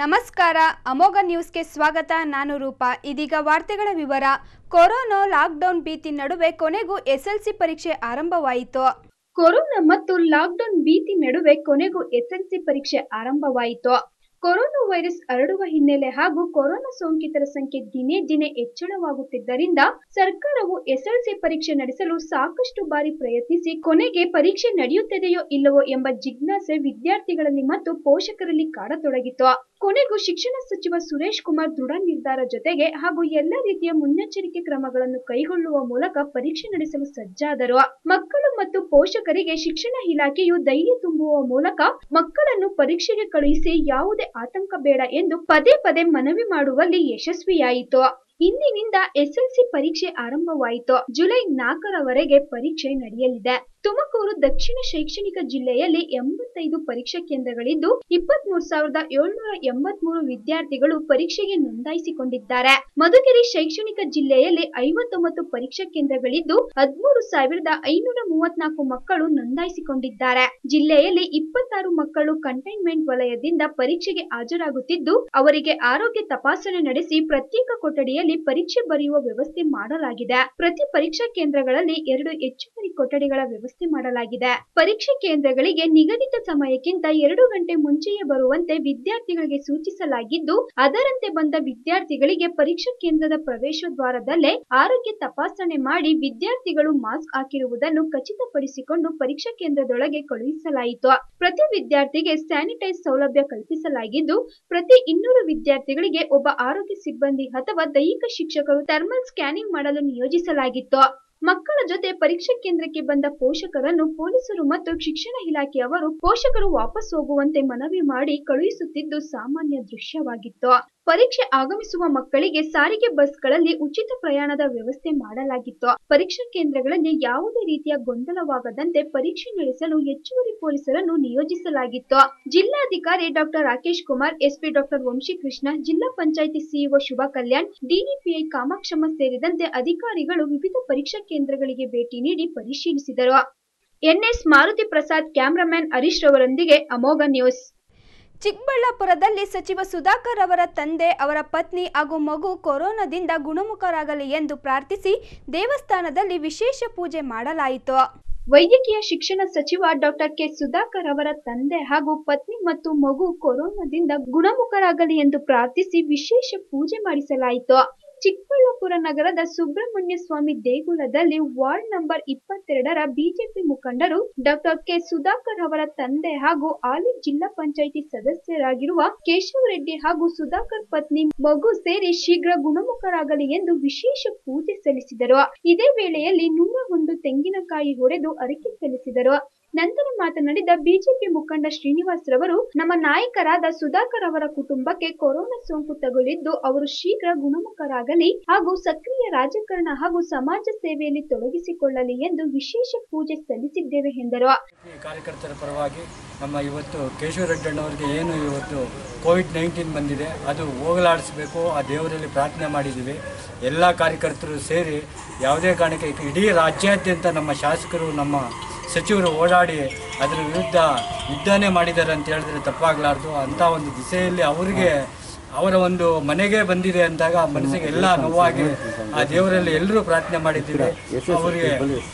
ನಮಸ್ಕಾರ ಅಮೋಘ ನ್ಯೂಸ್ಗೆ ಸ್ವಾಗತ ನಾನು ರೂಪಾ ಇದೀಗ ವಾರ್ತೆಗಳ ವಿವರ ಕೊರೋನಾ ಲಾಕ್ಡೌನ್ ಭೀತಿ ನಡುವೆ ಕೊನೆಗೂ ಎಸ್ಎಲ್ಸಿ ಪರೀಕ್ಷೆ ಆರಂಭವಾಯಿತು ಕೊರೋನಾ ಮತ್ತು ಲಾಕ್ಡೌನ್ ಭೀತಿ ನಡುವೆ ಕೊನೆಗೂ ಎಸ್ಎಲ್ಸಿ ಪರೀಕ್ಷೆ ಆರಂಭವಾಯಿತು ಕೊರೋನಾ ವೈರಸ್ ಹರಡುವ ಹಿನ್ನೆಲೆ ಹಾಗೂ ಕೊರೋನಾ ಸೋಂಕಿತರ ಸಂಖ್ಯೆ ದಿನೇ ದಿನೇ ಹೆಚ್ಚಳವಾಗುತ್ತಿದ್ದರಿಂದ ಸರ್ಕಾರವು ಎಸ್ಎಲ್ಸಿ ಪರೀಕ್ಷೆ ನಡೆಸಲು ಸಾಕಷ್ಟು ಬಾರಿ ಪ್ರಯತ್ನಿಸಿ ಕೊನೆಗೆ ಪರೀಕ್ಷೆ ನಡೆಯುತ್ತದೆಯೋ ಇಲ್ಲವೋ ಎಂಬ ಜಿಜ್ಞಾಸೆ ವಿದ್ಯಾರ್ಥಿಗಳಲ್ಲಿ ಮತ್ತು ಪೋಷಕರಲ್ಲಿ ಕಾಡತೊಡಗಿತು ಕೊನೆಗೂ ಶಿಕ್ಷಣ ಸಚಿವ ಸುರೇಶ್ ಕುಮಾರ್ ದೃಢ ನಿರ್ಧಾರ ಜೊತೆಗೆ ಹಾಗೂ ಎಲ್ಲ ರೀತಿಯ ಮುನ್ನೆಚ್ಚರಿಕೆ ಕ್ರಮಗಳನ್ನು ಕೈಗೊಳ್ಳುವ ಮೂಲಕ ಪರೀಕ್ಷೆ ನಡೆಸಲು ಸಜ್ಜಾದರು ಮಕ್ಕಳು ಮತ್ತು ಪೋಷಕರಿಗೆ ಶಿಕ್ಷಣ ಇಲಾಖೆಯು ಧೈರ್ಯ ತುಂಬುವ ಮೂಲಕ ಮಕ್ಕಳನ್ನು ಪರೀಕ್ಷೆಗೆ ಕಳುಹಿಸಿ ಯಾವುದೇ ಆತಂಕ ಬೇಡ ಎಂದು ಪದೇ ಪದೇ ಮನವಿ ಮಾಡುವಲ್ಲಿ ಯಶಸ್ವಿಯಾಯಿತು ಇಂದಿನಿಂದ ಎಸ್ಎಲ್ಸಿ ಪರೀಕ್ಷೆ ಆರಂಭವಾಯಿತು ಜುಲೈ ನಾಲ್ಕರವರೆಗೆ ಪರೀಕ್ಷೆ ನಡೆಯಲಿದೆ ತುಮಕೂರು ದಕ್ಷಿಣ ಶೈಕ್ಷಣಿಕ ಜಿಲ್ಲೆಯಲ್ಲಿ ಎಂಬತ್ತೈದು ಪರೀಕ್ಷಾ ಕೇಂದ್ರಗಳಿದ್ದು ಇಪ್ಪತ್ಮೂರು ಸಾವಿರದ ಏಳ್ನೂರ ಎಂಬತ್ಮೂರು ವಿದ್ಯಾರ್ಥಿಗಳು ಪರೀಕ್ಷೆಗೆ ನೋಂದಾಯಿಸಿಕೊಂಡಿದ್ದಾರೆ ಮಧುಗಿರಿ ಶೈಕ್ಷಣಿಕ ಜಿಲ್ಲೆಯಲ್ಲಿ ಐವತ್ತೊಂಬತ್ತು ಪರೀಕ್ಷಾ ಕೇಂದ್ರಗಳಿದ್ದು ಹದಿಮೂರು ಸಾವಿರದ ಐನೂರ ಮೂವತ್ನಾಲ್ಕು ಮಕ್ಕಳು ನೋಂದಾಯಿಸಿಕೊಂಡಿದ್ದಾರೆ ಜಿಲ್ಲೆಯಲ್ಲಿ ಇಪ್ಪತ್ತಾರು ಮಕ್ಕಳು ಕಂಟೈನ್ಮೆಂಟ್ ವಲಯದಿಂದ ಪರೀಕ್ಷೆಗೆ ಹಾಜರಾಗುತ್ತಿದ್ದು ಅವರಿಗೆ ಆರೋಗ್ಯ ತಪಾಸಣೆ ನಡೆಸಿ ಪ್ರತ್ಯೇಕ ಕೊಠಡಿಯಲ್ಲಿ ಪರೀಕ್ಷೆ ಬರೆಯುವ ವ್ಯವಸ್ಥೆ ಮಾಡಲಾಗಿದೆ ಪ್ರತಿ ಪರೀಕ್ಷಾ ಕೇಂದ್ರಗಳಲ್ಲಿ ಎರಡು ಹೆಚ್ಚುವರಿ ಕೊಠಡಿಗಳ ವ್ಯವಸ್ಥೆ ಮಾಡಲಾಗಿದೆ ಪರೀಕ್ಷೆ ಕೇಂದ್ರಗಳಿಗೆ ನಿಗದಿತ ಸಮಯಕ್ಕಿಂತ ಎರಡು ಗಂಟೆ ಮುಂಚೆಯೇ ಬರುವಂತೆ ವಿದ್ಯಾರ್ಥಿಗಳಿಗೆ ಸೂಚಿಸಲಾಗಿದ್ದು ಅದರಂತೆ ಬಂದ ವಿದ್ಯಾರ್ಥಿಗಳಿಗೆ ಪರೀಕ್ಷಾ ಕೇಂದ್ರದ ಪ್ರವೇಶ ದ್ವಾರದಲ್ಲೇ ಆರೋಗ್ಯ ತಪಾಸಣೆ ಮಾಡಿ ವಿದ್ಯಾರ್ಥಿಗಳು ಮಾಸ್ಕ್ ಹಾಕಿರುವುದನ್ನು ಖಚಿತಪಡಿಸಿಕೊಂಡು ಪರೀಕ್ಷಾ ಕೇಂದ್ರದೊಳಗೆ ಕಳುಹಿಸಲಾಯಿತು ಪ್ರತಿ ವಿದ್ಯಾರ್ಥಿಗೆ ಸ್ಯಾನಿಟೈಸ್ ಸೌಲಭ್ಯ ಕಲ್ಪಿಸಲಾಗಿದ್ದು ಪ್ರತಿ ಇನ್ನೂರು ವಿದ್ಯಾರ್ಥಿಗಳಿಗೆ ಒಬ್ಬ ಆರೋಗ್ಯ ಸಿಬ್ಬಂದಿ ಅಥವಾ ದೈಹಿಕ ಶಿಕ್ಷಕರು ಥರ್ಮಲ್ ಸ್ಕ್ಯಾನಿಂಗ್ ಮಾಡಲು ನಿಯೋಜಿಸಲಾಗಿತ್ತು ಮಕ್ಕಳ ಜೊತೆ ಪರೀಕ್ಷಾ ಕೇಂದ್ರಕ್ಕೆ ಬಂದ ಪೋಷಕರನ್ನು ಪೊಲೀಸರು ಮತ್ತು ಶಿಕ್ಷಣ ಇಲಾಖೆಯವರು ಪೋಷಕರು ವಾಪಸ್ ಹೋಗುವಂತೆ ಮನವಿ ಮಾಡಿ ಕಳುಹಿಸುತ್ತಿದ್ದು ಸಾಮಾನ್ಯ ದೃಶ್ಯವಾಗಿತ್ತು ಪರೀಕ್ಷೆ ಆಗಮಿಸುವ ಮಕ್ಕಳಿಗೆ ಸಾರಿಗೆ ಬಸ್ಗಳಲ್ಲಿ ಉಚಿತ ಪ್ರಯಾಣದ ವ್ಯವಸ್ಥೆ ಮಾಡಲಾಗಿತ್ತು ಪರೀಕ್ಷಾ ಕೇಂದ್ರಗಳಲ್ಲಿ ಯಾವುದೇ ರೀತಿಯ ಗೊಂದಲವಾಗದಂತೆ ಪರೀಕ್ಷೆ ನಡೆಸಲು ಹೆಚ್ಚುವರಿ ಪೊಲೀಸರನ್ನು ನಿಯೋಜಿಸಲಾಗಿತ್ತು ಜಿಲ್ಲಾಧಿಕಾರಿ doctor Rakesh Kumar SP doctor Vamshikrishna zilla panchayat CEO Shubha Kalyan DDPI Kamakshamma ಸೇರಿದಂತೆ ಅಧಿಕಾರಿಗಳು ವಿವಿಧ ಪರೀಕ್ಷಾ ಕೇಂದ್ರಗಳಿಗೆ ಭೇಟಿ ನೀಡಿ ಪರಿಶೀಲಿಸಿದರು ಎನ್ಎಸ್ ಮಾರುತಿ ಪ್ರಸಾದ್ ಕ್ಯಾಮರಾಮ್ಯಾನ್ ಹರೀಶ್ ರವರೊಂದಿಗೆ ಅಮೋಘ ನ್ಯೂಸ್ ಚಿಕ್ಕಬಳ್ಳಾಪುರದಲ್ಲಿ ಸಚಿವ ಸುಧಾಕರ್ ಅವರ ತಂದೆ ಅವರ ಪತ್ನಿ ಹಾಗೂ ಮಗು ಕೊರೋನಾದಿಂದ ಗುಣಮುಖರಾಗಲಿ ಎಂದು ಪ್ರಾರ್ಥಿಸಿ ದೇವಸ್ಥಾನದಲ್ಲಿ ವಿಶೇಷ ಪೂಜೆ ಮಾಡಲಾಯಿತು ವೈದ್ಯಕೀಯ ಶಿಕ್ಷಣ ಸಚಿವ ಡಾಕ್ಟರ್ ಕೆ ಸುಧಾಕರ್ ಅವರ ತಂದೆ ಹಾಗೂ ಪತ್ನಿ ಮತ್ತು ಮಗು ಕೊರೋನಾದಿಂದ ಗುಣಮುಖರಾಗಲಿ ಎಂದು ಪ್ರಾರ್ಥಿಸಿ ವಿಶೇಷ ಪೂಜೆ ಮಾಡಿಸಲಾಯಿತು ಚಿಕ್ಕಬಳ್ಳಾಪುರ ನಗರದ ಸುಬ್ರಹ್ಮಣ್ಯ ಸ್ವಾಮಿ ದೇಗುಲದಲ್ಲಿ ವಾರ್ಡ್ ನಂಬರ್ ಇಪ್ಪತ್ತೆರಡರ ಬಿಜೆಪಿ ಮುಖಂಡರು ಡಾಕ್ಟರ್ ಕೆ ಸುಧಾಕರ್ ಅವರ ತಂದೆ ಹಾಗೂ ಹಾಲಿ ಜಿಲ್ಲಾ ಪಂಚಾಯಿತಿ ಸದಸ್ಯರಾಗಿರುವ ಕೇಶವ ರೆಡ್ಡಿ ಹಾಗೂ ಸುಧಾಕರ್ ಪತ್ನಿ ಮಗು ಸೇರಿ ಶೀಘ್ರ ಗುಣಮುಖರಾಗಲಿ ಎಂದು ವಿಶೇಷ ಪೂಜೆ ಸಲ್ಲಿಸಿದರು ಇದೇ ವೇಳೆಯಲ್ಲಿ ನೂರ ಒಂದು ತೆಂಗಿನಕಾಯಿ ಹೊಡೆದು ಅರಿಕೆ ಸಲ್ಲಿಸಿದರು ನಂತರ ಮಾತನಾಡಿದ ಬಿಜೆಪಿ ಮುಖಂಡ ಶ್ರೀನಿವಾಸ್ ರವರು ನಮ್ಮ ನಾಯಕರಾದ ಸುಧಾಕರ್ ಅವರ ಕುಟುಂಬಕ್ಕೆ ಕೊರೋನಾ ಸೋಂಕು ತಗುಲಿದ್ದು ಅವರು ಶೀಘ್ರ ಗುಣಮುಖರಾಗಲಿ ಹಾಗೂ ಸಕ್ರಿಯ ರಾಜಕಾರಣ ಹಾಗೂ ಸಮಾಜ ಸೇವೆಯಲ್ಲಿ ತೊಡಗಿಸಿಕೊಳ್ಳಲಿ ಎಂದು ವಿಶೇಷ ಪೂಜೆ ಸಲ್ಲಿಸಿದ್ದೇವೆ ಎಂದರು ಈ ಕಾರ್ಯಕರ್ತರ ಪರವಾಗಿ ನಮ್ಮ ಇವತ್ತು ಕೇಶವ ರೆಡ್ಡಣ್ಣವರಿಗೆ ಏನು ಇವತ್ತು ಕೋವಿಡ್ ನೈನ್ಟೀನ್ ಬಂದಿದೆ ಅದು ಹೋಗಲಾಡಿಸಬೇಕು ಆ ದೇವರಲ್ಲಿ ಪ್ರಾರ್ಥನೆ ಮಾಡಿದ್ದೀವಿ ಎಲ್ಲ ಕಾರ್ಯಕರ್ತರು ಸೇರಿ ಯಾವುದೇ ಕಾರಣಕ್ಕೆ ಇಡೀ ರಾಜ್ಯಾದ್ಯಂತ ನಮ್ಮ ಶಾಸಕರು ನಮ್ಮ ಸಚಿವರು ಓಡಾಡಿ ಅದರ ವಿರುದ್ಧ ಯುದ್ಧನೇ ಮಾಡಿದ್ದಾರೆ ಅಂತ ಹೇಳಿದ್ರೆ ತಪ್ಪಾಗಲಾರ್ದು ಅಂಥ ಒಂದು ದಿಸೆಯಲ್ಲಿ ಅವರಿಗೆ ಅವರ ಒಂದು ಮನೆಗೆ ಬಂದಿದೆ ಅಂದಾಗ ಮನಸ್ಸಿಗೆ ಎಲ್ಲ ನೋವಾಗಿ ಆ ದೇವರಲ್ಲಿ ಎಲ್ಲರೂ ಪ್ರಾರ್ಥನೆ ಮಾಡಿದ್ದೀವಿ ಅವರಿಗೆ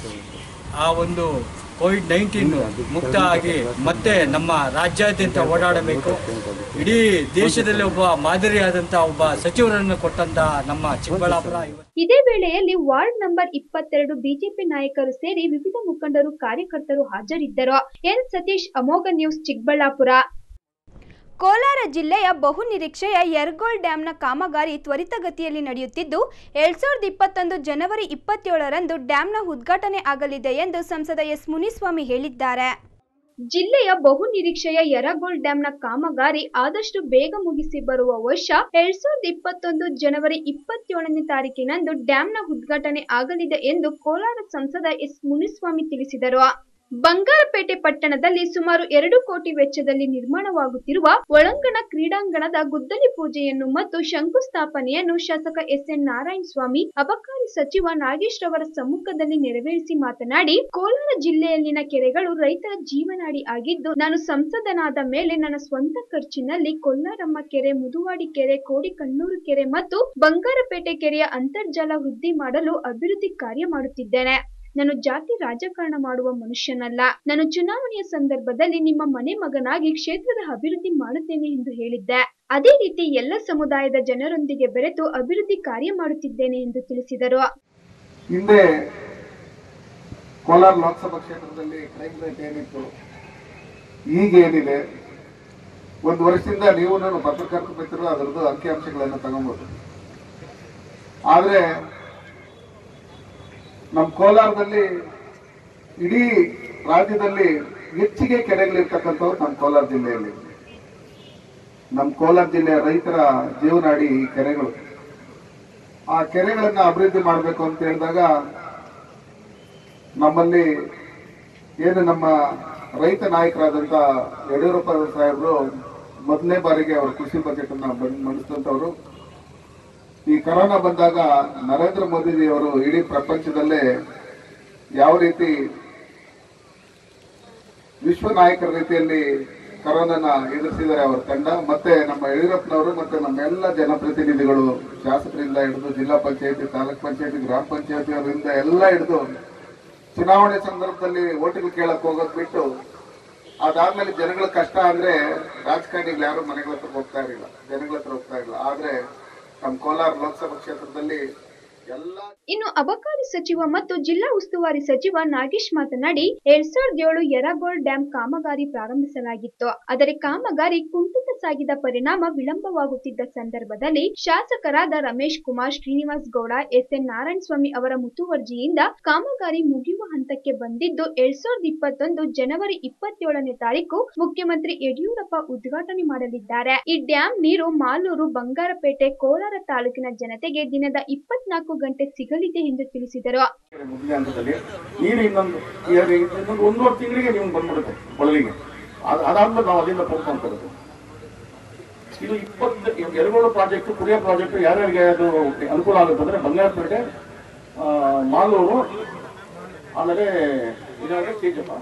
ಆ ಒಂದು ಕೋವಿಡ್ ನೈನ್ಟೀನ್ ಮುಕ್ತ ಆಗಿ ಮತ್ತೆ ನಮ್ಮ ರಾಜ್ಯಾದ್ಯಂತ ಓಡಾಡಬೇಕು ಇಡೀ ದೇಶದಲ್ಲಿ ಒಬ್ಬ ಮಾದರಿಯಾದಂಥ ಒಬ್ಬ ಸಚಿವರನ್ನು ಕೊಟ್ಟಂತ ನಮ್ಮ ಚಿಕ್ಕಬಳ್ಳಾಪುರ ಇವತ್ತು ಇದೇ ವೇಳೆಯಲ್ಲಿ ವಾರ್ಡ್ ನಂಬರ್ ಇಪ್ಪತ್ತೆರಡು ಬಿಜೆಪಿ ನಾಯಕರು ಸೇರಿ ವಿವಿಧ ಮುಖಂಡರು ಕಾರ್ಯಕರ್ತರು ಹಾಜರಿದ್ದರು ಎನ್ ಸತೀಶ್ ಅಮೋಘ ನ್ಯೂಸ್ ಚಿಕ್ಕಬಳ್ಳಾಪುರ ಕೋಲಾರ ಜಿಲ್ಲೆಯ ಬಹುನಿರೀಕ್ಷೆಯ ಯರ್ಗೋಳ್ ಡ್ಯಾಂನ ಕಾಮಗಾರಿ ತ್ವರಿತಗತಿಯಲ್ಲಿ ನಡೆಯುತ್ತಿದ್ದು ಎರಡ್ ಸಾವಿರದ ಇಪ್ಪತ್ತೊಂದು ಜನವರಿ ಇಪ್ಪತ್ತೇಳರಂದು ಡ್ಯಾಂನ ಉದ್ಘಾಟನೆ ಆಗಲಿದೆ ಎಂದು ಸಂಸದ ಎಸ್ ಮುನಿಸ್ವಾಮಿ ಹೇಳಿದ್ದಾರೆ ಜಿಲ್ಲೆಯ ಬಹುನಿರೀಕ್ಷೆಯ ಯರಗೋಳ್ ಡ್ಯಾಂನ ಕಾಮಗಾರಿ ಆದಷ್ಟು ಬೇಗ ಮುಗಿಸಿ ಬರುವ ವರ್ಷ ಎರಡ್ ಸಾವಿರದ ಇಪ್ಪತ್ತೊಂದು ಜನವರಿ ಇಪ್ಪತ್ತೇಳನೇ ತಾರೀಕಿನಂದು ಡ್ಯಾಂನ ಉದ್ಘಾಟನೆ ಆಗಲಿದೆ ಎಂದು ಕೋಲಾರ ಸಂಸದ ಎಸ್ ಮುನಿಸ್ವಾಮಿ ತಿಳಿಸಿದರು ಬಂಗಾರಪೇಟೆ ಪಟ್ಟಣದಲ್ಲಿ ಸುಮಾರು ಎರಡು ಕೋಟಿ ವೆಚ್ಚದಲ್ಲಿ ನಿರ್ಮಾಣವಾಗುತ್ತಿರುವ ಒಳಾಂಗಣ ಕ್ರೀಡಾಂಗಣದ ಗುದ್ದಲಿ ಪೂಜೆಯನ್ನು ಮತ್ತು ಶಂಕುಸ್ಥಾಪನೆಯನ್ನು ಶಾಸಕ ಎಸ್ಎನ್ ನಾರಾಯಣ ಸ್ವಾಮಿ ಅಬಕಾರಿ ಸಚಿವ ನಾಗೇಶ್ ರವರ ಸಮ್ಮುಖದಲ್ಲಿ ನೆರವೇರಿಸಿ ಮಾತನಾಡಿ ಕೋಲಾರ ಜಿಲ್ಲೆಯಲ್ಲಿನ ಕೆರೆಗಳು ರೈತರ ಜೀವನಾಡಿ ಆಗಿದ್ದು ನಾನು ಸಂಸದನಾದ ಮೇಲೆ ನನ್ನ ಸ್ವಂತ ಖರ್ಚಿನಲ್ಲಿ ಕೊಲ್ಲಾರಮ್ಮ ಕೆರೆ ಮುದುವಾಡಿ ಕೆರೆ ಕೋಡಿಕಣ್ಣೂರು ಕೆರೆ ಮತ್ತು ಬಂಗಾರಪೇಟೆ ಕೆರೆಯ ಅಂತರ್ಜಲ ವೃದ್ಧಿ ಮಾಡಲು ಅಭಿವೃದ್ಧಿ ಕಾರ್ಯ ಮಾಡುತ್ತಿದ್ದೇನೆ ನಾನು ಜಾತಿ ರಾಜಕಾರಣ ಮಾಡುವ ಮನುಷ್ಯನಲ್ಲ ನಾನು ಚುನಾವಣೆಯ ಸಂದರ್ಭದಲ್ಲಿ ನಿಮ್ಮ ಮನೆ ಮಗನಾಗಿ ಕ್ಷೇತ್ರದ ಅಭಿವೃದ್ಧಿ ಮಾಡುತ್ತೇನೆ ಎಂದು ಹೇಳಿದ್ದೆ ಅದೇ ರೀತಿ ಎಲ್ಲ ಸಮುದಾಯದ ಜನರೊಂದಿಗೆ ಬೆರೆತು ಅಭಿವೃದ್ಧಿ ಕಾರ್ಯ ಮಾಡುತ್ತಿದ್ದೇನೆ ಎಂದು ತಿಳಿಸಿದರು ಹಿಂದೆ ಕೋಲಾರ ಲೋಕಸಭಾ ಕ್ಷೇತ್ರದಲ್ಲಿ ಕ್ರೈಮ್ ರೇಟ್ ಏನಿತ್ತು ಈಗ ಏನಿದೆ ಒಂದು ವರ್ಷದಿಂದ ನೀವು ನಾನು ಪತ್ರಕರ್ತ ಮಿತ್ರರು ಅದರದ್ದು ಅಂಕಿಅಂಶಗಳನ್ನು ತಗೊಬೋದು ಆದ್ರೆ ನಮ್ಮ ಕೋಲಾರದಲ್ಲಿ ಇಡೀ ರಾಜ್ಯದಲ್ಲಿ ಹೆಚ್ಚಿಗೆ ಕೆರೆಗಳಿರ್ತಕ್ಕಂಥವ್ರು ನಮ್ಮ ಕೋಲಾರ ಜಿಲ್ಲೆಯಲ್ಲಿ ನಮ್ಮ ಕೋಲಾರ ಜಿಲ್ಲೆಯ ರೈತರ ಜೀವನಾಡಿ ಈ ಕೆರೆಗಳು ಆ ಕೆರೆಗಳನ್ನ ಅಭಿವೃದ್ಧಿ ಮಾಡಬೇಕು ಅಂತ ಹೇಳಿದಾಗ ನಮ್ಮಲ್ಲಿ ಏನು ನಮ್ಮ ರೈತ ನಾಯಕರಾದಂತ ಯಡಿಯೂರಪ್ಪ ಸಾಹೇಬರು ಮೊದಲನೇ ಬಾರಿಗೆ ಅವರು ಕೃಷಿ ಬಜೆಟ್ ಅನ್ನ ಬಂದ್- ಮಂಡಿಸಿದಂತವರು ಈ ಕರೋನಾ ಬಂದಾಗ ನರೇಂದ್ರ ಮೋದಿಜಿ ಅವರು ಇಡೀ ಪ್ರಪಂಚದಲ್ಲೇ ಯಾವ ರೀತಿ ವಿಶ್ವ ನಾಯಕರ ರೀತಿಯಲ್ಲಿ ಕರೋನಾನ ಎದುರಿಸಿದ್ದಾರೆ ಅವರ ತಂಡ ಮತ್ತೆ ನಮ್ಮ ಯಡಿಯೂರಪ್ಪನವರು ಮತ್ತೆ ನಮ್ಮೆಲ್ಲ ಜನಪ್ರತಿನಿಧಿಗಳು ಶಾಸಕರಿಂದ ಹಿಡಿದು ಜಿಲ್ಲಾ ಪಂಚಾಯತಿ ತಾಲೂಕ್ ಪಂಚಾಯತಿ ಗ್ರಾಮ ಪಂಚಾಯತಿ ಅವರಿಂದ ಎಲ್ಲ ಹಿಡಿದು ಚುನಾವಣೆ ಸಂದರ್ಭದಲ್ಲಿ ಓಟ್ಗಳು ಕೇಳಕ್ ಹೋಗೋದ್ ಬಿಟ್ಟು ಅದಾದ್ಮೇಲೆ ಜನಗಳ ಕಷ್ಟ ಅಂದ್ರೆ ರಾಜಕಾರಣಿಗಳು ಯಾರು ಮನೆಗಳ ಹತ್ರ ಹೋಗ್ತಾ ಇರಲಿಲ್ಲ ಜನಗಳ ಹತ್ರ ಹೋಗ್ತಾ ಇರಲಿಲ್ಲ ಆದ್ರೆ ನಮ್ಮ ಕೋಲಾರ ಲೋಕಸಭಾ ಕ್ಷೇತ್ರದಲ್ಲಿ ಎಲ್ಲ ಇನ್ನು ಅಬಕಾರಿ ಸಚಿವ ಮತ್ತು ಜಿಲ್ಲಾ ಉಸ್ತುವಾರಿ ಸಚಿವ ನಾಗೇಶ್ ಮಾತನಾಡಿ ಎರಡ್ ಸಾವಿರದ ಏಳು ಯರಗೋಳ್ ಡ್ಯಾಂ ಕಾಮಗಾರಿ ಪ್ರಾರಂಭಿಸಲಾಗಿತ್ತು ಆದರೆ ಕಾಮಗಾರಿ ಕುಂಠಿತ ಸಾಗಿದ ಪರಿಣಾಮ ವಿಳಂಬವಾಗುತ್ತಿದ್ದ ಸಂದರ್ಭದಲ್ಲಿ ಶಾಸಕರಾದ ರಮೇಶ್ ಕುಮಾರ್ ಶ್ರೀನಿವಾಸ್ ಗೌಡ ಎಸ್ ಎನ್ ನಾರಾಯಣಸ್ವಾಮಿ ಅವರ ಮುತುವರ್ಜಿಯಿಂದ ಕಾಮಗಾರಿ ಮುಗಿಯುವ ಹಂತಕ್ಕೆ ಬಂದಿದ್ದು ಎರಡ್ ಸಾವಿರದ ಇಪ್ಪತ್ತೊಂದು ಜನವರಿ ಇಪ್ಪತ್ತೇಳನೇ ತಾರೀಕು ಮುಖ್ಯಮಂತ್ರಿ ಯಡಿಯೂರಪ್ಪ ಉದ್ಘಾಟನೆ ಮಾಡಲಿದ್ದಾರೆ ಈ ಡ್ಯಾಂ ನೀರು ಮಾಲೂರು ಬಂಗಾರಪೇಟೆ ಕೋಲಾರ ತಾಲೂಕಿನ ಜನತೆಗೆ ದಿನದ ಇಪ್ಪತ್ನಾಲ್ಕು ಗಂಟೆ ಸಿಗಲಿದೆ ಎಂದು ತಿಳಿಸಿದರು ಮೊದಲನೇ ಹಂತದಲ್ಲಿ ನೀರು ಇನ್ನೊಂದು ಎರಡು- ಇನ್ನೊಂದು ಒಂದೂವರೆ ತಿಂಗಳಿಗೆ ನೀವು ಬಂದ್ಬಿಡುತ್ತೆ ಕೊಳಲಿಗೆ ಅದು ಅದಾದ್ಮೇಲೆ ನಾವು ಅಲ್ಲಿಂದ ಪಂಪ್ ಮಾಡ್ತಿರೋದು ಇದು ಇಪ್ಪತ್ತು ಎರಗೋಳು ಪ್ರಾಜೆಕ್ಟ್ ಕುಡಿಯೋ ಪ್ರಾಜೆಕ್ಟ್ ಯಾರ್ಯಾರಿಗೆ ಅದು ಅನುಕೂಲ ಆಗುತ್ತೆ ಅಂದ್ರೆ ಬಂಗಾರಪೇಟೆ ಆ, ಮಾಲೂರು ಆಮೇಲೆ ಇದಾದ್ರೆ ಕೇಜಪ್ಪ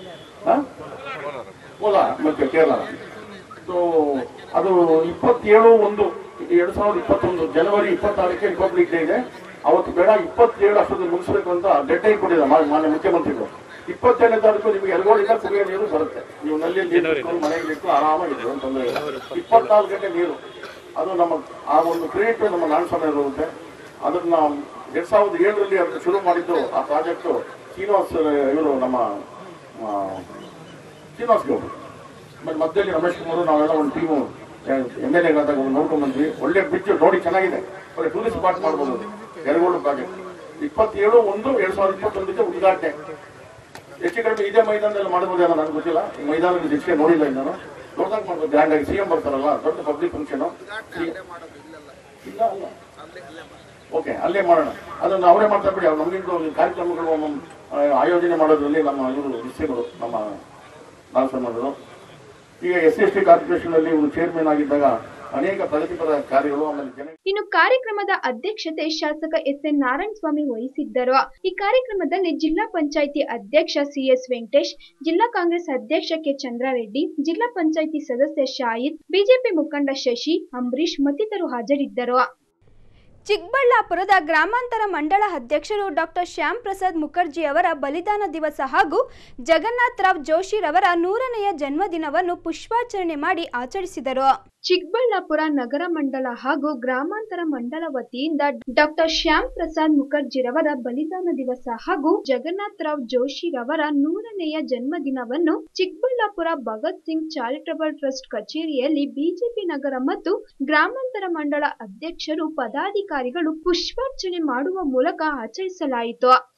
ಕೋಲಾರ ಮತ್ತೆ ಕೇರಳ ಸೊ ಅದು ಇಪ್ಪತ್ತೇಳು ಒಂದು ಎರಡ್ ಸಾವಿರದ ಇಪ್ಪತ್ತೊಂದು ಜನವರಿ ಇಪ್ಪತ್ತಾರಕ್ಕೆ ರಿಪಬ್ಲಿಕ್ ಡೇ ಇದೆ ಅವತ್ತು ಬೇಡ ಇಪ್ಪತ್ತೇಳು ಅಷ್ಟೊಂದು ಮುಗಿಸ್ಬೇಕು ಅಂತ ಡೆಡ್ ಟೈಮ್ ಕೊಟ್ಟಿದ್ದಾರೆ ಮಾ- ಮಾನ್ಯ ಮುಖ್ಯಮಂತ್ರಿಗಳು ಇಪ್ಪತ್ತೇಳನೇ ತಾರೀಕು ನಿಮಗೆ ಎರಗೋಳಿಂದ ಕುಡಿಯೋ ನೀರು ಬರುತ್ತೆ ನೀವು ನಲ್ಲಿ ಮನೆಗೆ ಇಟ್ಟು ಆರಾಮಾಗಿದ್ದು ಅಂತಂದ್ರೆ ಇಪ್ಪತ್ನಾಲ್ಕು ಗಂಟೆ ನೀರು ಅದು ನಮ್ಮ ಆ ಒಂದು ಕ್ರೆಡಿಟ್ ನಮ್ಮ ನಾರಾಯಣಸ್ವಾಮಿ ಇರುತ್ತೆ ಅದನ್ನ ನಾವು ಎರಡ್ ಸಾವಿರದ ಏಳರಲ್ಲಿ ಅದನ್ನ ಶುರು ಮಾಡಿದ್ದು ಆ ಪ್ರಾಜೆಕ್ಟ್ ಶ್ರೀನಿವಾಸ್ ಇವರು ನಮ್ಮ ಆ, ಶ್ರೀನಿವಾಸ್ ಗೌಡ್ರು ಆಮೇಲೆ ಮಧ್ಯದಲ್ಲಿ ರಮೇಶ್ ಕುಮಾರ್ ನಾವೆಲ್ಲ ಒಂದು ಟೀಮು ಎಮ್ ಎಲ್ ಎಗಳಾದಾಗ ನೋಡ್ಕೊಂಡ್ ಬಂದ್ವಿ ಒಳ್ಳೆ ಬ್ರಿಡ್ಜ್ ನೋಡಿ ಚೆನ್ನಾಗಿದೆ ಒಳ್ಳೆ ಟೂರಿಸ್ಟ್ ಸ್ಪಾಟ್ ಮಾಡ್ಬೋದು ಎರಗೋಡು ಪ್ರಾಜೆಕ್ಟ್ ಇಪ್ಪತ್ತೇಳು ಒಂದು ಎರಡ್ ಸಾವಿರದ ಇಪ್ಪತ್ತೊಂದಕ್ಕೆ ಉದ್ಘಾಟನೆ ಹೆಚ್ಚು ಕಡಿಮೆ ಇದೇ ಮೈದಾನದಲ್ಲಿ ಮಾಡ್ಬೋದು ಏನೋ ನನಗೆ ಗೊತ್ತಿಲ್ಲ ಈ ಮೈದಾನದಲ್ಲಿ ಹೆಚ್ಚಿಗೆ ನೋಡಿಲ್ಲ ಇನ್ನು ನೋಡ್ದಾಗ ಮಾಡ್ಬೋದು ಗ್ರ್ಯಾಂಡ್ ಆಗಿ ಸಿಎಂ ಬರ್ತಾರಲ್ಲ ದೊಡ್ಡ ಪಬ್ಲಿಕ್ ಫಂಕ್ಷನ್ ಇಲ್ಲ ಅಲ್ಲ ಓಕೆ ಅಲ್ಲೇ ಮಾಡೋಣ ಅದನ್ನು ಅವರೇ ಮಾಡ್ತಾ ಬಿಡಿ ಅವ್ರು ನಮಗಿಂತ ಕಾರ್ಯಕ್ರಮಗಳು ಒಮ್ಮೊಮ್ಮೆ, ಆ, ಆಯೋಜನೆ ಮಾಡೋದ್ರಲ್ಲಿ ನಮ್ಮ ಇವರು ವಿಷಯಗಳು ನಮ್ಮ ನಾಲ್ಕು ಮಾಡೋದು ಈಗ ಎಸ್ ಎಸ್ ಟಿ ಕಾರ್ಪೊರೇಷನ್ ಅಲ್ಲಿ ಇವರು ಚೇರ್ಮನ್ ಆಗಿದ್ದಾಗ ಅನೇಕ ಪ್ರಗತಿಪರ ಕಾರ್ಯಗಳು ಆಮೇಲೆ ಜನ ಇನ್ನು ಕಾರ್ಯಕ್ರಮದ ಅಧ್ಯಕ್ಷತೆ ಶಾಸಕ ಎಸ್ ಎನ್ ನಾರಾಯಣಸ್ವಾಮಿ ವಹಿಸಿದ್ದರು ಈ ಕಾರ್ಯಕ್ರಮದಲ್ಲಿ ಜಿಲ್ಲಾ ಪಂಚಾಯಿತಿ ಅಧ್ಯಕ್ಷ ಸಿಎಸ್ ವೆಂಕಟೇಶ್ ಜಿಲ್ಲಾ ಕಾಂಗ್ರೆಸ್ ಅಧ್ಯಕ್ಷ ಕೆ ಚಂದ್ರಾರೆಡ್ಡಿ ಜಿಲ್ಲಾ ಪಂಚಾಯಿತಿ ಸದಸ್ಯ ಶಾಹಿದ್ ಬಿಜೆಪಿ ಮುಖಂಡ ಶಶಿ ಅಂಬರೀಶ್ ಮತ್ತಿತರರು ಹಾಜರಿದ್ದರು ಚಿಕ್ಕಬಳ್ಳಾಪುರದ ಗ್ರಾಮಾಂತರ ಮಂಡಳ ಅಧ್ಯಕ್ಷರು ಡಾಕ್ಟರ್ ಶ್ಯಾಮ್ ಪ್ರಸಾದ್ ಮುಖರ್ಜಿ ಅವರ ಬಲಿದಾನ ದಿವಸ ಹಾಗೂ ಜಗನ್ನಾಥ್ ರಾವ್ ಜೋಶಿರವರ ನೂರನೆಯ ಜನ್ಮದಿನವನ್ನು ಪುಷ್ಪಾಚರಣೆ ಮಾಡಿ ಆಚರಿಸಿದರು ಚಿಕ್ಕಬಳ್ಳಾಪುರ ನಗರ ಮಂಡಲ ಹಾಗೂ ಗ್ರಾಮಾಂತರ ಮಂಡಲ ವತಿಯಿಂದ ಡಾಕ್ಟರ್ ಶ್ಯಾಮ್ ಪ್ರಸಾದ್ ಮುಖರ್ಜಿರವರ ಬಲಿದಾನ ದಿವಸ ಹಾಗೂ ಜಗನ್ನಾಥ್ ರಾವ್ ಜೋಶಿರವರ ನೂರನೆಯ ಜನ್ಮದಿನವನ್ನು ಚಿಕ್ಕಬಳ್ಳಾಪುರ ಭಗತ್ ಸಿಂಗ್ ಚಾರಿಟಬಲ್ ಟ್ರಸ್ಟ್ ಕಚೇರಿಯಲ್ಲಿ ಬಿಜೆಪಿ ನಗರ ಮತ್ತು ಗ್ರಾಮಾಂತರ ಮಂಡಳ ಅಧ್ಯಕ್ಷರು ಪದಾಧಿಕಾರಿಗಳು ಪುಷ್ಪಾರ್ಚನೆ ಮಾಡುವ ಮೂಲಕ ಆಚರಿಸಲಾಯಿತು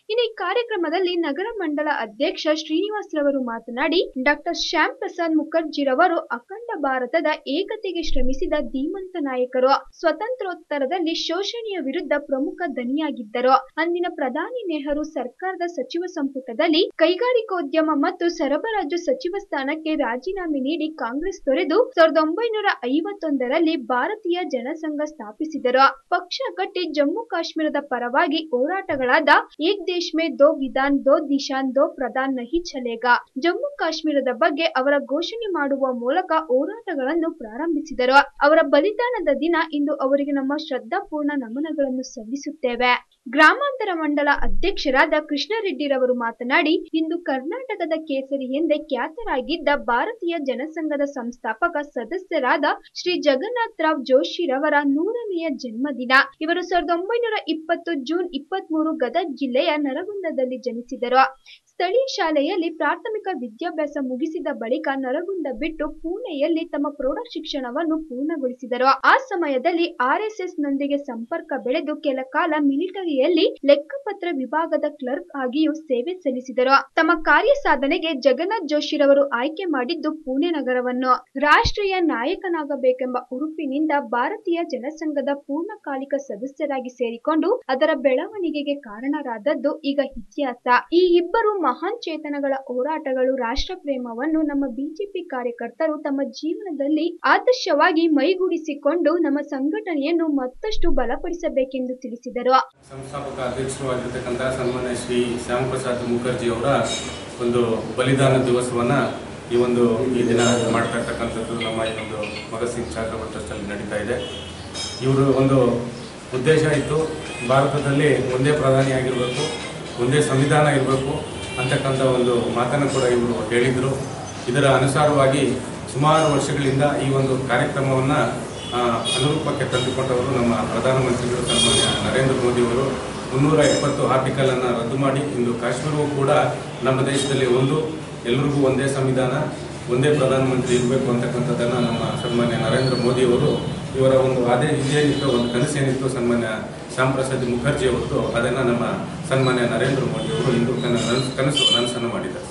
ಇನ್ನು ಈ ಕಾರ್ಯಕ್ರಮದಲ್ಲಿ ನಗರ ಮಂಡಲ ಅಧ್ಯಕ್ಷ ಶ್ರೀನಿವಾಸ್ ರವರು ಮಾತನಾಡಿ ಡಾಕ್ಟರ್ ಶ್ಯಾಮ್ ಪ್ರಸಾದ್ ಮುಖರ್ಜಿರವರು ಅಖಂಡ ಭಾರತದ ಏಕತೆಗೆ ಶ್ರಮಿಸಿದ ಧೀಮಂತ ನಾಯಕರು ಸ್ವತಂತ್ರೋತ್ತರದಲ್ಲಿ ಶೋಷಣೆಯ ವಿರುದ್ಧ ಪ್ರಮುಖ ದನಿಯಾಗಿದ್ದರು ಅಂದಿನ ಪ್ರಧಾನಿ ನೆಹರು ಸರ್ಕಾರದ ಸಚಿವ ಸಂಪುಟದಲ್ಲಿ ಕೈಗಾರಿಕೋದ್ಯಮ ಮತ್ತು ಸರಬರಾಜು ಸಚಿವ ಸ್ಥಾನಕ್ಕೆ ರಾಜೀನಾಮೆ ನೀಡಿ ಕಾಂಗ್ರೆಸ್ ತೊರೆದು ಸಾವಿರದ ಒಂಬೈನೂರ ಐವತ್ತೊಂದರಲ್ಲಿ ಭಾರತೀಯ ಜನಸಂಘ ಸ್ಥಾಪಿಸಿದರು ಪಕ್ಷ ಕಟ್ಟಿ ಜಮ್ಮು ಕಾಶ್ಮೀರದ ಪರವಾಗಿ ಹೋರಾಟಗಳಾದ ಏಕ್ ದೇಶ್ ಮೇ ದೋ ವಿಧಾನ್ ದೋ ದಿಶಾನ್ ದೋ ಪ್ರಧಾನ್ ನಹಿ ಚಲೇಗಾ ಜಮ್ಮು ಕಾಶ್ಮೀರದ ಬಗ್ಗೆ ಅವರ ಘೋಷಣೆ ಮಾಡುವ ಮೂಲಕ ಹೋರಾಟಗಳನ್ನು ಪ್ರಾರಂಭಿಸಿದರು ಅವರ ಬಲಿದಾನದ ದಿನ ಇಂದು ಅವರಿಗೆ ನಮ್ಮ ಶ್ರದ್ಧಾಪೂರ್ಣ ನಮನಗಳನ್ನು ಸಲ್ಲಿಸುತ್ತೇವೆ ಗ್ರಾಮಾಂತರ ಮಂಡಲ ಅಧ್ಯಕ್ಷರಾದ ಕೃಷ್ಣರೆಡ್ಡಿರವರು ಮಾತನಾಡಿ ಇಂದು ಕರ್ನಾಟಕದ ಕೇಸರಿ ಎಂದೇ ಖ್ಯಾತರಾಗಿದ್ದ ಭಾರತೀಯ ಜನಸಂಘದ ಸಂಸ್ಥಾಪಕ ಸದಸ್ಯರಾದ ಶ್ರೀ ಜಗನ್ನಾಥ್ ರಾವ್ ಜೋಶಿರವರ ನೂರನೆಯ ಜನ್ಮದಿನ ಇವರು ಸಾವಿರದ ಒಂಬೈನೂರ ಇಪ್ಪತ್ತು ಜೂನ್ ಇಪ್ಪತ್ತ್ ಮೂರು ಗದಗ ಜಿಲ್ಲೆಯ ನರಗುಂದದಲ್ಲಿ ಜನಿಸಿದರು ಸ್ಥಳೀಯ ಶಾಲೆಯಲ್ಲಿ ಪ್ರಾಥಮಿಕ ವಿದ್ಯಾಭ್ಯಾಸ ಮುಗಿಸಿದ ಬಳಿಕ ನರಗುಂದ ಬಿಟ್ಟು ಪುಣೆಯಲ್ಲಿ ತಮ್ಮ ಪ್ರೌಢ ಶಿಕ್ಷಣವನ್ನು ಪೂರ್ಣಗೊಳಿಸಿದರು ಆ ಸಮಯದಲ್ಲಿ ಆರ್ಎಸ್ಎಸ್ ನೊಂದಿಗೆ ಸಂಪರ್ಕ ಬೆಳೆದು ಕೆಲ ಕಾಲ ಮಿಲಿಟರಿಯಲ್ಲಿ ಲೆಕ್ಕಪತ್ರ ವಿಭಾಗದ ಕ್ಲರ್ಕ್ ಆಗಿಯೂ ಸೇವೆ ಸಲ್ಲಿಸಿದರು ತಮ್ಮ ಕಾರ್ಯ ಸಾಧನೆಗೆ ಜಗನ್ನಾಥ್ ಜೋಶಿರವರು ಆಯ್ಕೆ ಮಾಡಿದ್ದು ಪುಣೆ ನಗರವನ್ನು ರಾಷ್ಟ್ರೀಯ ನಾಯಕನಾಗಬೇಕೆಂಬ ಉರುಪಿನಿಂದ ಭಾರತೀಯ ಜನಸಂಘದ ಪೂರ್ಣಕಾಲಿಕ ಸದಸ್ಯರಾಗಿ ಸೇರಿಕೊಂಡು ಅದರ ಬೆಳವಣಿಗೆಗೆ ಕಾರಣರಾದದ್ದು ಈಗ ಇತಿಹಾಸ ಈ ಇಬ್ಬರು ಮಹಾನ್ ಚೇತನಗಳ ಹೋರಾಟಗಳು ರಾಷ್ಟ್ರ ಪ್ರೇಮವನ್ನು ನಮ್ಮ ಬಿಜೆಪಿ ಕಾರ್ಯಕರ್ತರು ತಮ್ಮ ಜೀವನದಲ್ಲಿ ಆದರ್ಶವಾಗಿ ಮೈಗೂಡಿಸಿಕೊಂಡು ನಮ್ಮ ಸಂಘಟನೆಯನ್ನು ಮತ್ತಷ್ಟು ಬಲಪಡಿಸಬೇಕೆಂದು ತಿಳಿಸಿದರು ಸಂಸ್ಥಾಪಕ ಅಧ್ಯಕ್ಷರು ಆಗಿರ್ತಕ್ಕಂಥ ಸನ್ಮಾನ್ಯ ಶ್ರೀ ಶ್ಯಾಮಪ್ರಸಾದ್ ಮುಖರ್ಜಿ ಅವರ ಒಂದು ಬಲಿದಾನ ದಿವಸವನ್ನ ಈ ಒಂದು ಈ ದಿನ ಮಾಡ್ತಾ ಇರ್ತಕ್ಕಂಥದ್ದು ನಮ್ಮ ಈ ಒಂದು ಭಗತ್ ಸಿಂಗ್ ಚಾರಿಟಬಲ್ ಟ್ರಸ್ಟಲ್ಲಿ ನಡೀತಾ ಇದೆ ಇವರು ಒಂದು ಉದ್ದೇಶ ಇತ್ತು ಭಾರತದಲ್ಲಿ ಒಂದೇ ಪ್ರಧಾನಿ ಆಗಿರಬೇಕು ಒಂದೇ ಸಂವಿಧಾನ ಇರಬೇಕು ಅಂತಕ್ಕಂಥ ಒಂದು ಮಾತನ್ನು ಕೂಡ ಇವರು ಹೇಳಿದರು ಇದರ ಅನುಸಾರವಾಗಿ ಸುಮಾರು ವರ್ಷಗಳಿಂದ ಈ ಒಂದು ಕಾರ್ಯಕ್ರಮವನ್ನು ಅನುರೂಪಕ್ಕೆ ತಂದುಕೊಂಡವರು ನಮ್ಮ ಪ್ರಧಾನಮಂತ್ರಿಗಳು ಸನ್ಮಾನ್ಯ ನರೇಂದ್ರ ಮೋದಿಯವರು ಮುನ್ನೂರ ಎಪ್ಪತ್ತು ಆರ್ಟಿಕಲನ್ನು ರದ್ದು ಮಾಡಿ ಇಂದು ಕಾಶ್ಮೀರವೂ ಕೂಡ ನಮ್ಮ ದೇಶದಲ್ಲಿ ಒಂದು ಎಲ್ಲರಿಗೂ ಒಂದೇ ಸಂವಿಧಾನ ಒಂದೇ ಪ್ರಧಾನಮಂತ್ರಿ ಇರಬೇಕು ಅಂತಕ್ಕಂಥದ್ದನ್ನು ನಮ್ಮ ಸನ್ಮಾನ್ಯ ನರೇಂದ್ರ ಮೋದಿಯವರು ಇವರ ಒಂದು ಅದೇ ಇದೇನಿತ್ತು ಒಂದು ಕನಸೇನಿತ್ತು ಸನ್ಮಾನ್ಯ ಶ್ಯಾಮ್ ಪ್ರಸಾದ್ ಮುಖರ್ಜಿ ಅವರದ್ದು ಅದನ್ನು ನಮ್ಮ ಸನ್ಮಾನ್ಯ ನರೇಂದ್ರ ಮೋದಿಯವರು ಇಂದು ಕನ ನನಸು ಕನಸು ನನಸನ್ನು ಮಾಡಿದ್ದಾರೆ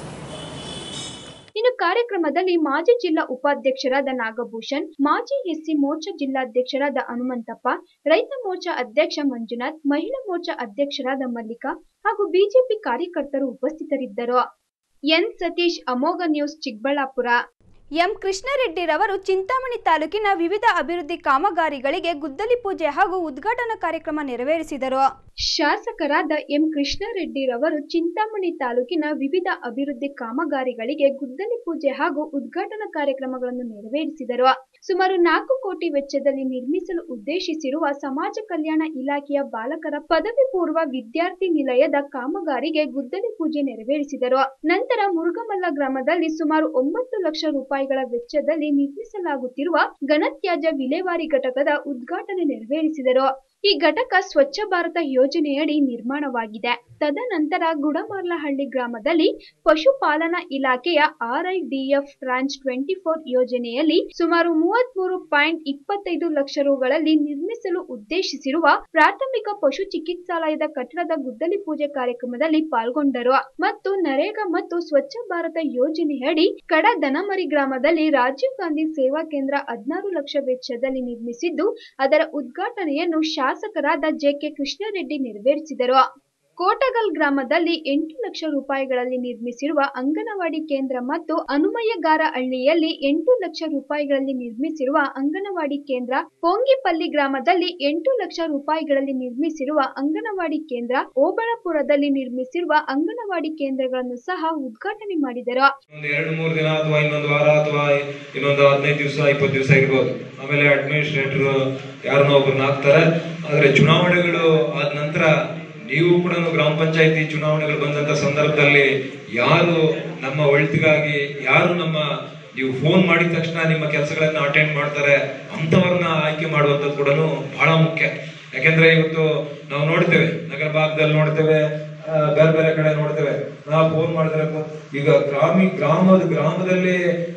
ಇನ್ನು ಕಾರ್ಯಕ್ರಮದಲ್ಲಿ ಮಾಜಿ ಜಿಲ್ಲಾ ಉಪಾಧ್ಯಕ್ಷರಾದ ನಾಗಭೂಷಣ್ ಮಾಜಿ ಎಸ್ಸಿ ಮೋರ್ಚಾ ಜಿಲ್ಲಾಧ್ಯಕ್ಷರಾದ ಹನುಮಂತಪ್ಪ ರೈತ ಮೋರ್ಚಾ ಅಧ್ಯಕ್ಷ ಮಂಜುನಾಥ್ ಮಹಿಳಾ ಮೋರ್ಚಾ ಅಧ್ಯಕ್ಷರಾದ ಮಲ್ಲಿಕಾ ಹಾಗೂ ಬಿಜೆಪಿ ಕಾರ್ಯಕರ್ತರು ಉಪಸ್ಥಿತರಿದ್ದರು N Satish Amogha news Chikkaballapura M ಕೃಷ್ಣರೆಡ್ಡಿರವರು ಚಿಂತಾಮಣಿ ತಾಲೂಕಿನ ವಿವಿಧ ಅಭಿವೃದ್ಧಿ ಕಾಮಗಾರಿಗಳಿಗೆ ಗುದ್ದಲಿ ಪೂಜೆ ಹಾಗೂ ಉದ್ಘಾಟನಾ ಕಾರ್ಯಕ್ರಮ ನೆರವೇರಿಸಿದರು ಶಾಸಕರಾದ ಎಂ ಕೃಷ್ಣರೆಡ್ಡಿರವರು ಚಿಂತಾಮಣಿ ತಾಲೂಕಿನ ವಿವಿಧ ಅಭಿವೃದ್ಧಿ ಕಾಮಗಾರಿಗಳಿಗೆ ಗುದ್ದಲಿ ಪೂಜೆ ಹಾಗೂ ಉದ್ಘಾಟನಾ ಕಾರ್ಯಕ್ರಮಗಳನ್ನು ನೆರವೇರಿಸಿದರು ಸುಮಾರು ನಾಲ್ಕು ಕೋಟಿ ವೆಚ್ಚದಲ್ಲಿ ನಿರ್ಮಿಸಲು ಉದ್ದೇಶಿಸಿರುವ ಸಮಾಜ ಕಲ್ಯಾಣ ಇಲಾಖೆಯ ಬಾಲಕರ ಪದವಿ ಪೂರ್ವ ವಿದ್ಯಾರ್ಥಿ ನಿಲಯದ ಕಾಮಗಾರಿಗೆ ಗುದ್ದಲಿ ಪೂಜೆ ನೆರವೇರಿಸಿದರು ನಂತರ ಮುರುಗಮಲ್ಲ ಗ್ರಾಮದಲ್ಲಿ ಸುಮಾರು ಒಂಬತ್ತು ಲಕ್ಷ ರೂಪಾಯಿಗಳ ವೆಚ್ಚದಲ್ಲಿ ನಿರ್ಮಿಸಲಾಗುತ್ತಿರುವ ಘನತ್ಯಾಜ್ಯ ವಿಲೇವಾರಿ ಘಟಕದ ಉದ್ಘಾಟನೆ ನೆರವೇರಿಸಿದರು ಈ ಘಟಕ ಸ್ವಚ್ಛ ಭಾರತ ಯೋಜನೆಯಡಿ ನಿರ್ಮಾಣವಾಗಿದೆ ತದನಂತರ ಗುಡಮಾರ್ಲಹಳ್ಳಿ ಗ್ರಾಮದಲ್ಲಿ ಪಶುಪಾಲನಾ ಇಲಾಖೆಯ ಆರ್ಐಡಿಎಫ್ ರಾಂಚ್ ಟ್ವೆಂಟಿ ಫೋರ್ ಯೋಜನೆಯಲ್ಲಿ ಸುಮಾರು ಮೂವತ್ಮೂರು ಪಾಯಿಂಟ್ ಇಪ್ಪತ್ತೈದು ಲಕ್ಷ ರುಗಳಲ್ಲಿ ನಿರ್ಮಿಸಲು ಉದ್ದೇಶಿಸಿರುವ ಪ್ರಾಥಮಿಕ ಪಶು ಚಿಕಿತ್ಸಾಲಯದ ಕಟ್ಟಡದ ಗುದ್ದಲಿ ಪೂಜೆ ಕಾರ್ಯಕ್ರಮದಲ್ಲಿ ಪಾಲ್ಗೊಂಡರು ಮತ್ತು ನರೇಗಾ ಮತ್ತು ಸ್ವಚ್ಛ ಭಾರತ ಯೋಜನೆಯಡಿ ಕಡ ದನಮರಿ ಗ್ರಾಮದಲ್ಲಿ ರಾಜೀವ್ ಗಾಂಧಿ ಸೇವಾ ಕೇಂದ್ರ ಹದಿನಾರು ಲಕ್ಷ ವೆಚ್ಚದಲ್ಲಿ ನಿರ್ಮಿಸಿದ್ದು ಅದರ ಉದ್ಘಾಟನೆಯನ್ನು ಶಾಸಕರಾದ ಜೆಕೆ ಕೃಷ್ಣಾರೆಡ್ಡಿ ನೆರವೇರಿಸಿದರು ಕೋಟಗಲ್ ಗ್ರಾಮದಲ್ಲಿ ಎಂಟು ಲಕ್ಷ ರೂಪಾಯಿಗಳಲ್ಲಿ ನಿರ್ಮಿಸಿರುವ ಅಂಗನವಾಡಿ ಕೇಂದ್ರ ಮತ್ತು ಹನುಮಯ್ಯಗಾರ ಹಳ್ಳಿಯಲ್ಲಿ ಎಂಟು ಲಕ್ಷ ರೂಪಾಯಿಗಳಲ್ಲಿ ನಿರ್ಮಿಸಿರುವ ಅಂಗನವಾಡಿ ಕೇಂದ್ರ ಪೊಂಗಿಪಲ್ಲಿ ಗ್ರಾಮದಲ್ಲಿ ಎಂಟು ಲಕ್ಷ ರೂಪಾಯಿಗಳಲ್ಲಿ ನಿರ್ಮಿಸಿರುವ ಅಂಗನವಾಡಿ ಕೇಂದ್ರ ಓಬಳಪುರದಲ್ಲಿ ನಿರ್ಮಿಸಿರುವ ಅಂಗನವಾಡಿ ಕೇಂದ್ರಗಳನ್ನು ಸಹ ಉದ್ಘಾಟನೆ ಮಾಡಿದರು ಒಂದು ಎರಡು ಮೂರು ದಿನ ಅಥವಾ ಇನ್ನೊಂದು ವಾರ ಅಥವಾ ಇನ್ನೊಂದು ಹದಿನೈದು ದಿವಸ ಇಪ್ಪತ್ತು ದಿವಸ ಇರ್ಬೋದು ಆಮೇಲೆ ಅಡ್ಮಿನಿಸ್ಟ್ರೇಟರ್ ಯಾರನ್ನೋ ಒಬ್ಬರನ್ನ ಹಾಕ್ತಾರೆ ಆದ್ರೆ ಚುನಾವಣೆಗಳು ಆದ ನಂತರ ನೀವು ಕೂಡ ಗ್ರಾಮ ಪಂಚಾಯತಿ ಚುನಾವಣೆಗಳು ಬಂದಂತ ಸಂದರ್ಭದಲ್ಲಿ ಯಾರು ನಮ್ಮ ಒಳಿತಿಗಾಗಿ ಯಾರು ನಮ್ಮ ನೀವು ಫೋನ್ ಮಾಡಿದ ತಕ್ಷಣ ನಿಮ್ಮ ಕೆಲಸಗಳನ್ನ ಅಟೆಂಡ್ ಮಾಡ್ತಾರೆ ಅಂತವ್ರನ್ನ ಆಯ್ಕೆ ಮಾಡುವಂಥದ್ದು ಕೂಡ ಬಹಳ ಮುಖ್ಯ ಯಾಕೆಂದ್ರೆ ಇವತ್ತು ನಾವು ನೋಡ್ತೇವೆ ನಗರ ಭಾಗದಲ್ಲಿ ನೋಡ್ತೇವೆ ಆ, ಬೇರೆ ಬೇರೆ ಕಡೆ ನೋಡ್ತೇವೆ ನಾವು ಫೋನ್ ಮಾಡಿದ್ರೆ ಫೋ- ಈಗ ಗ್ರಾಮಿ ಗ್ರಾಮದ ಗ್ರಾಮದಲ್ಲಿ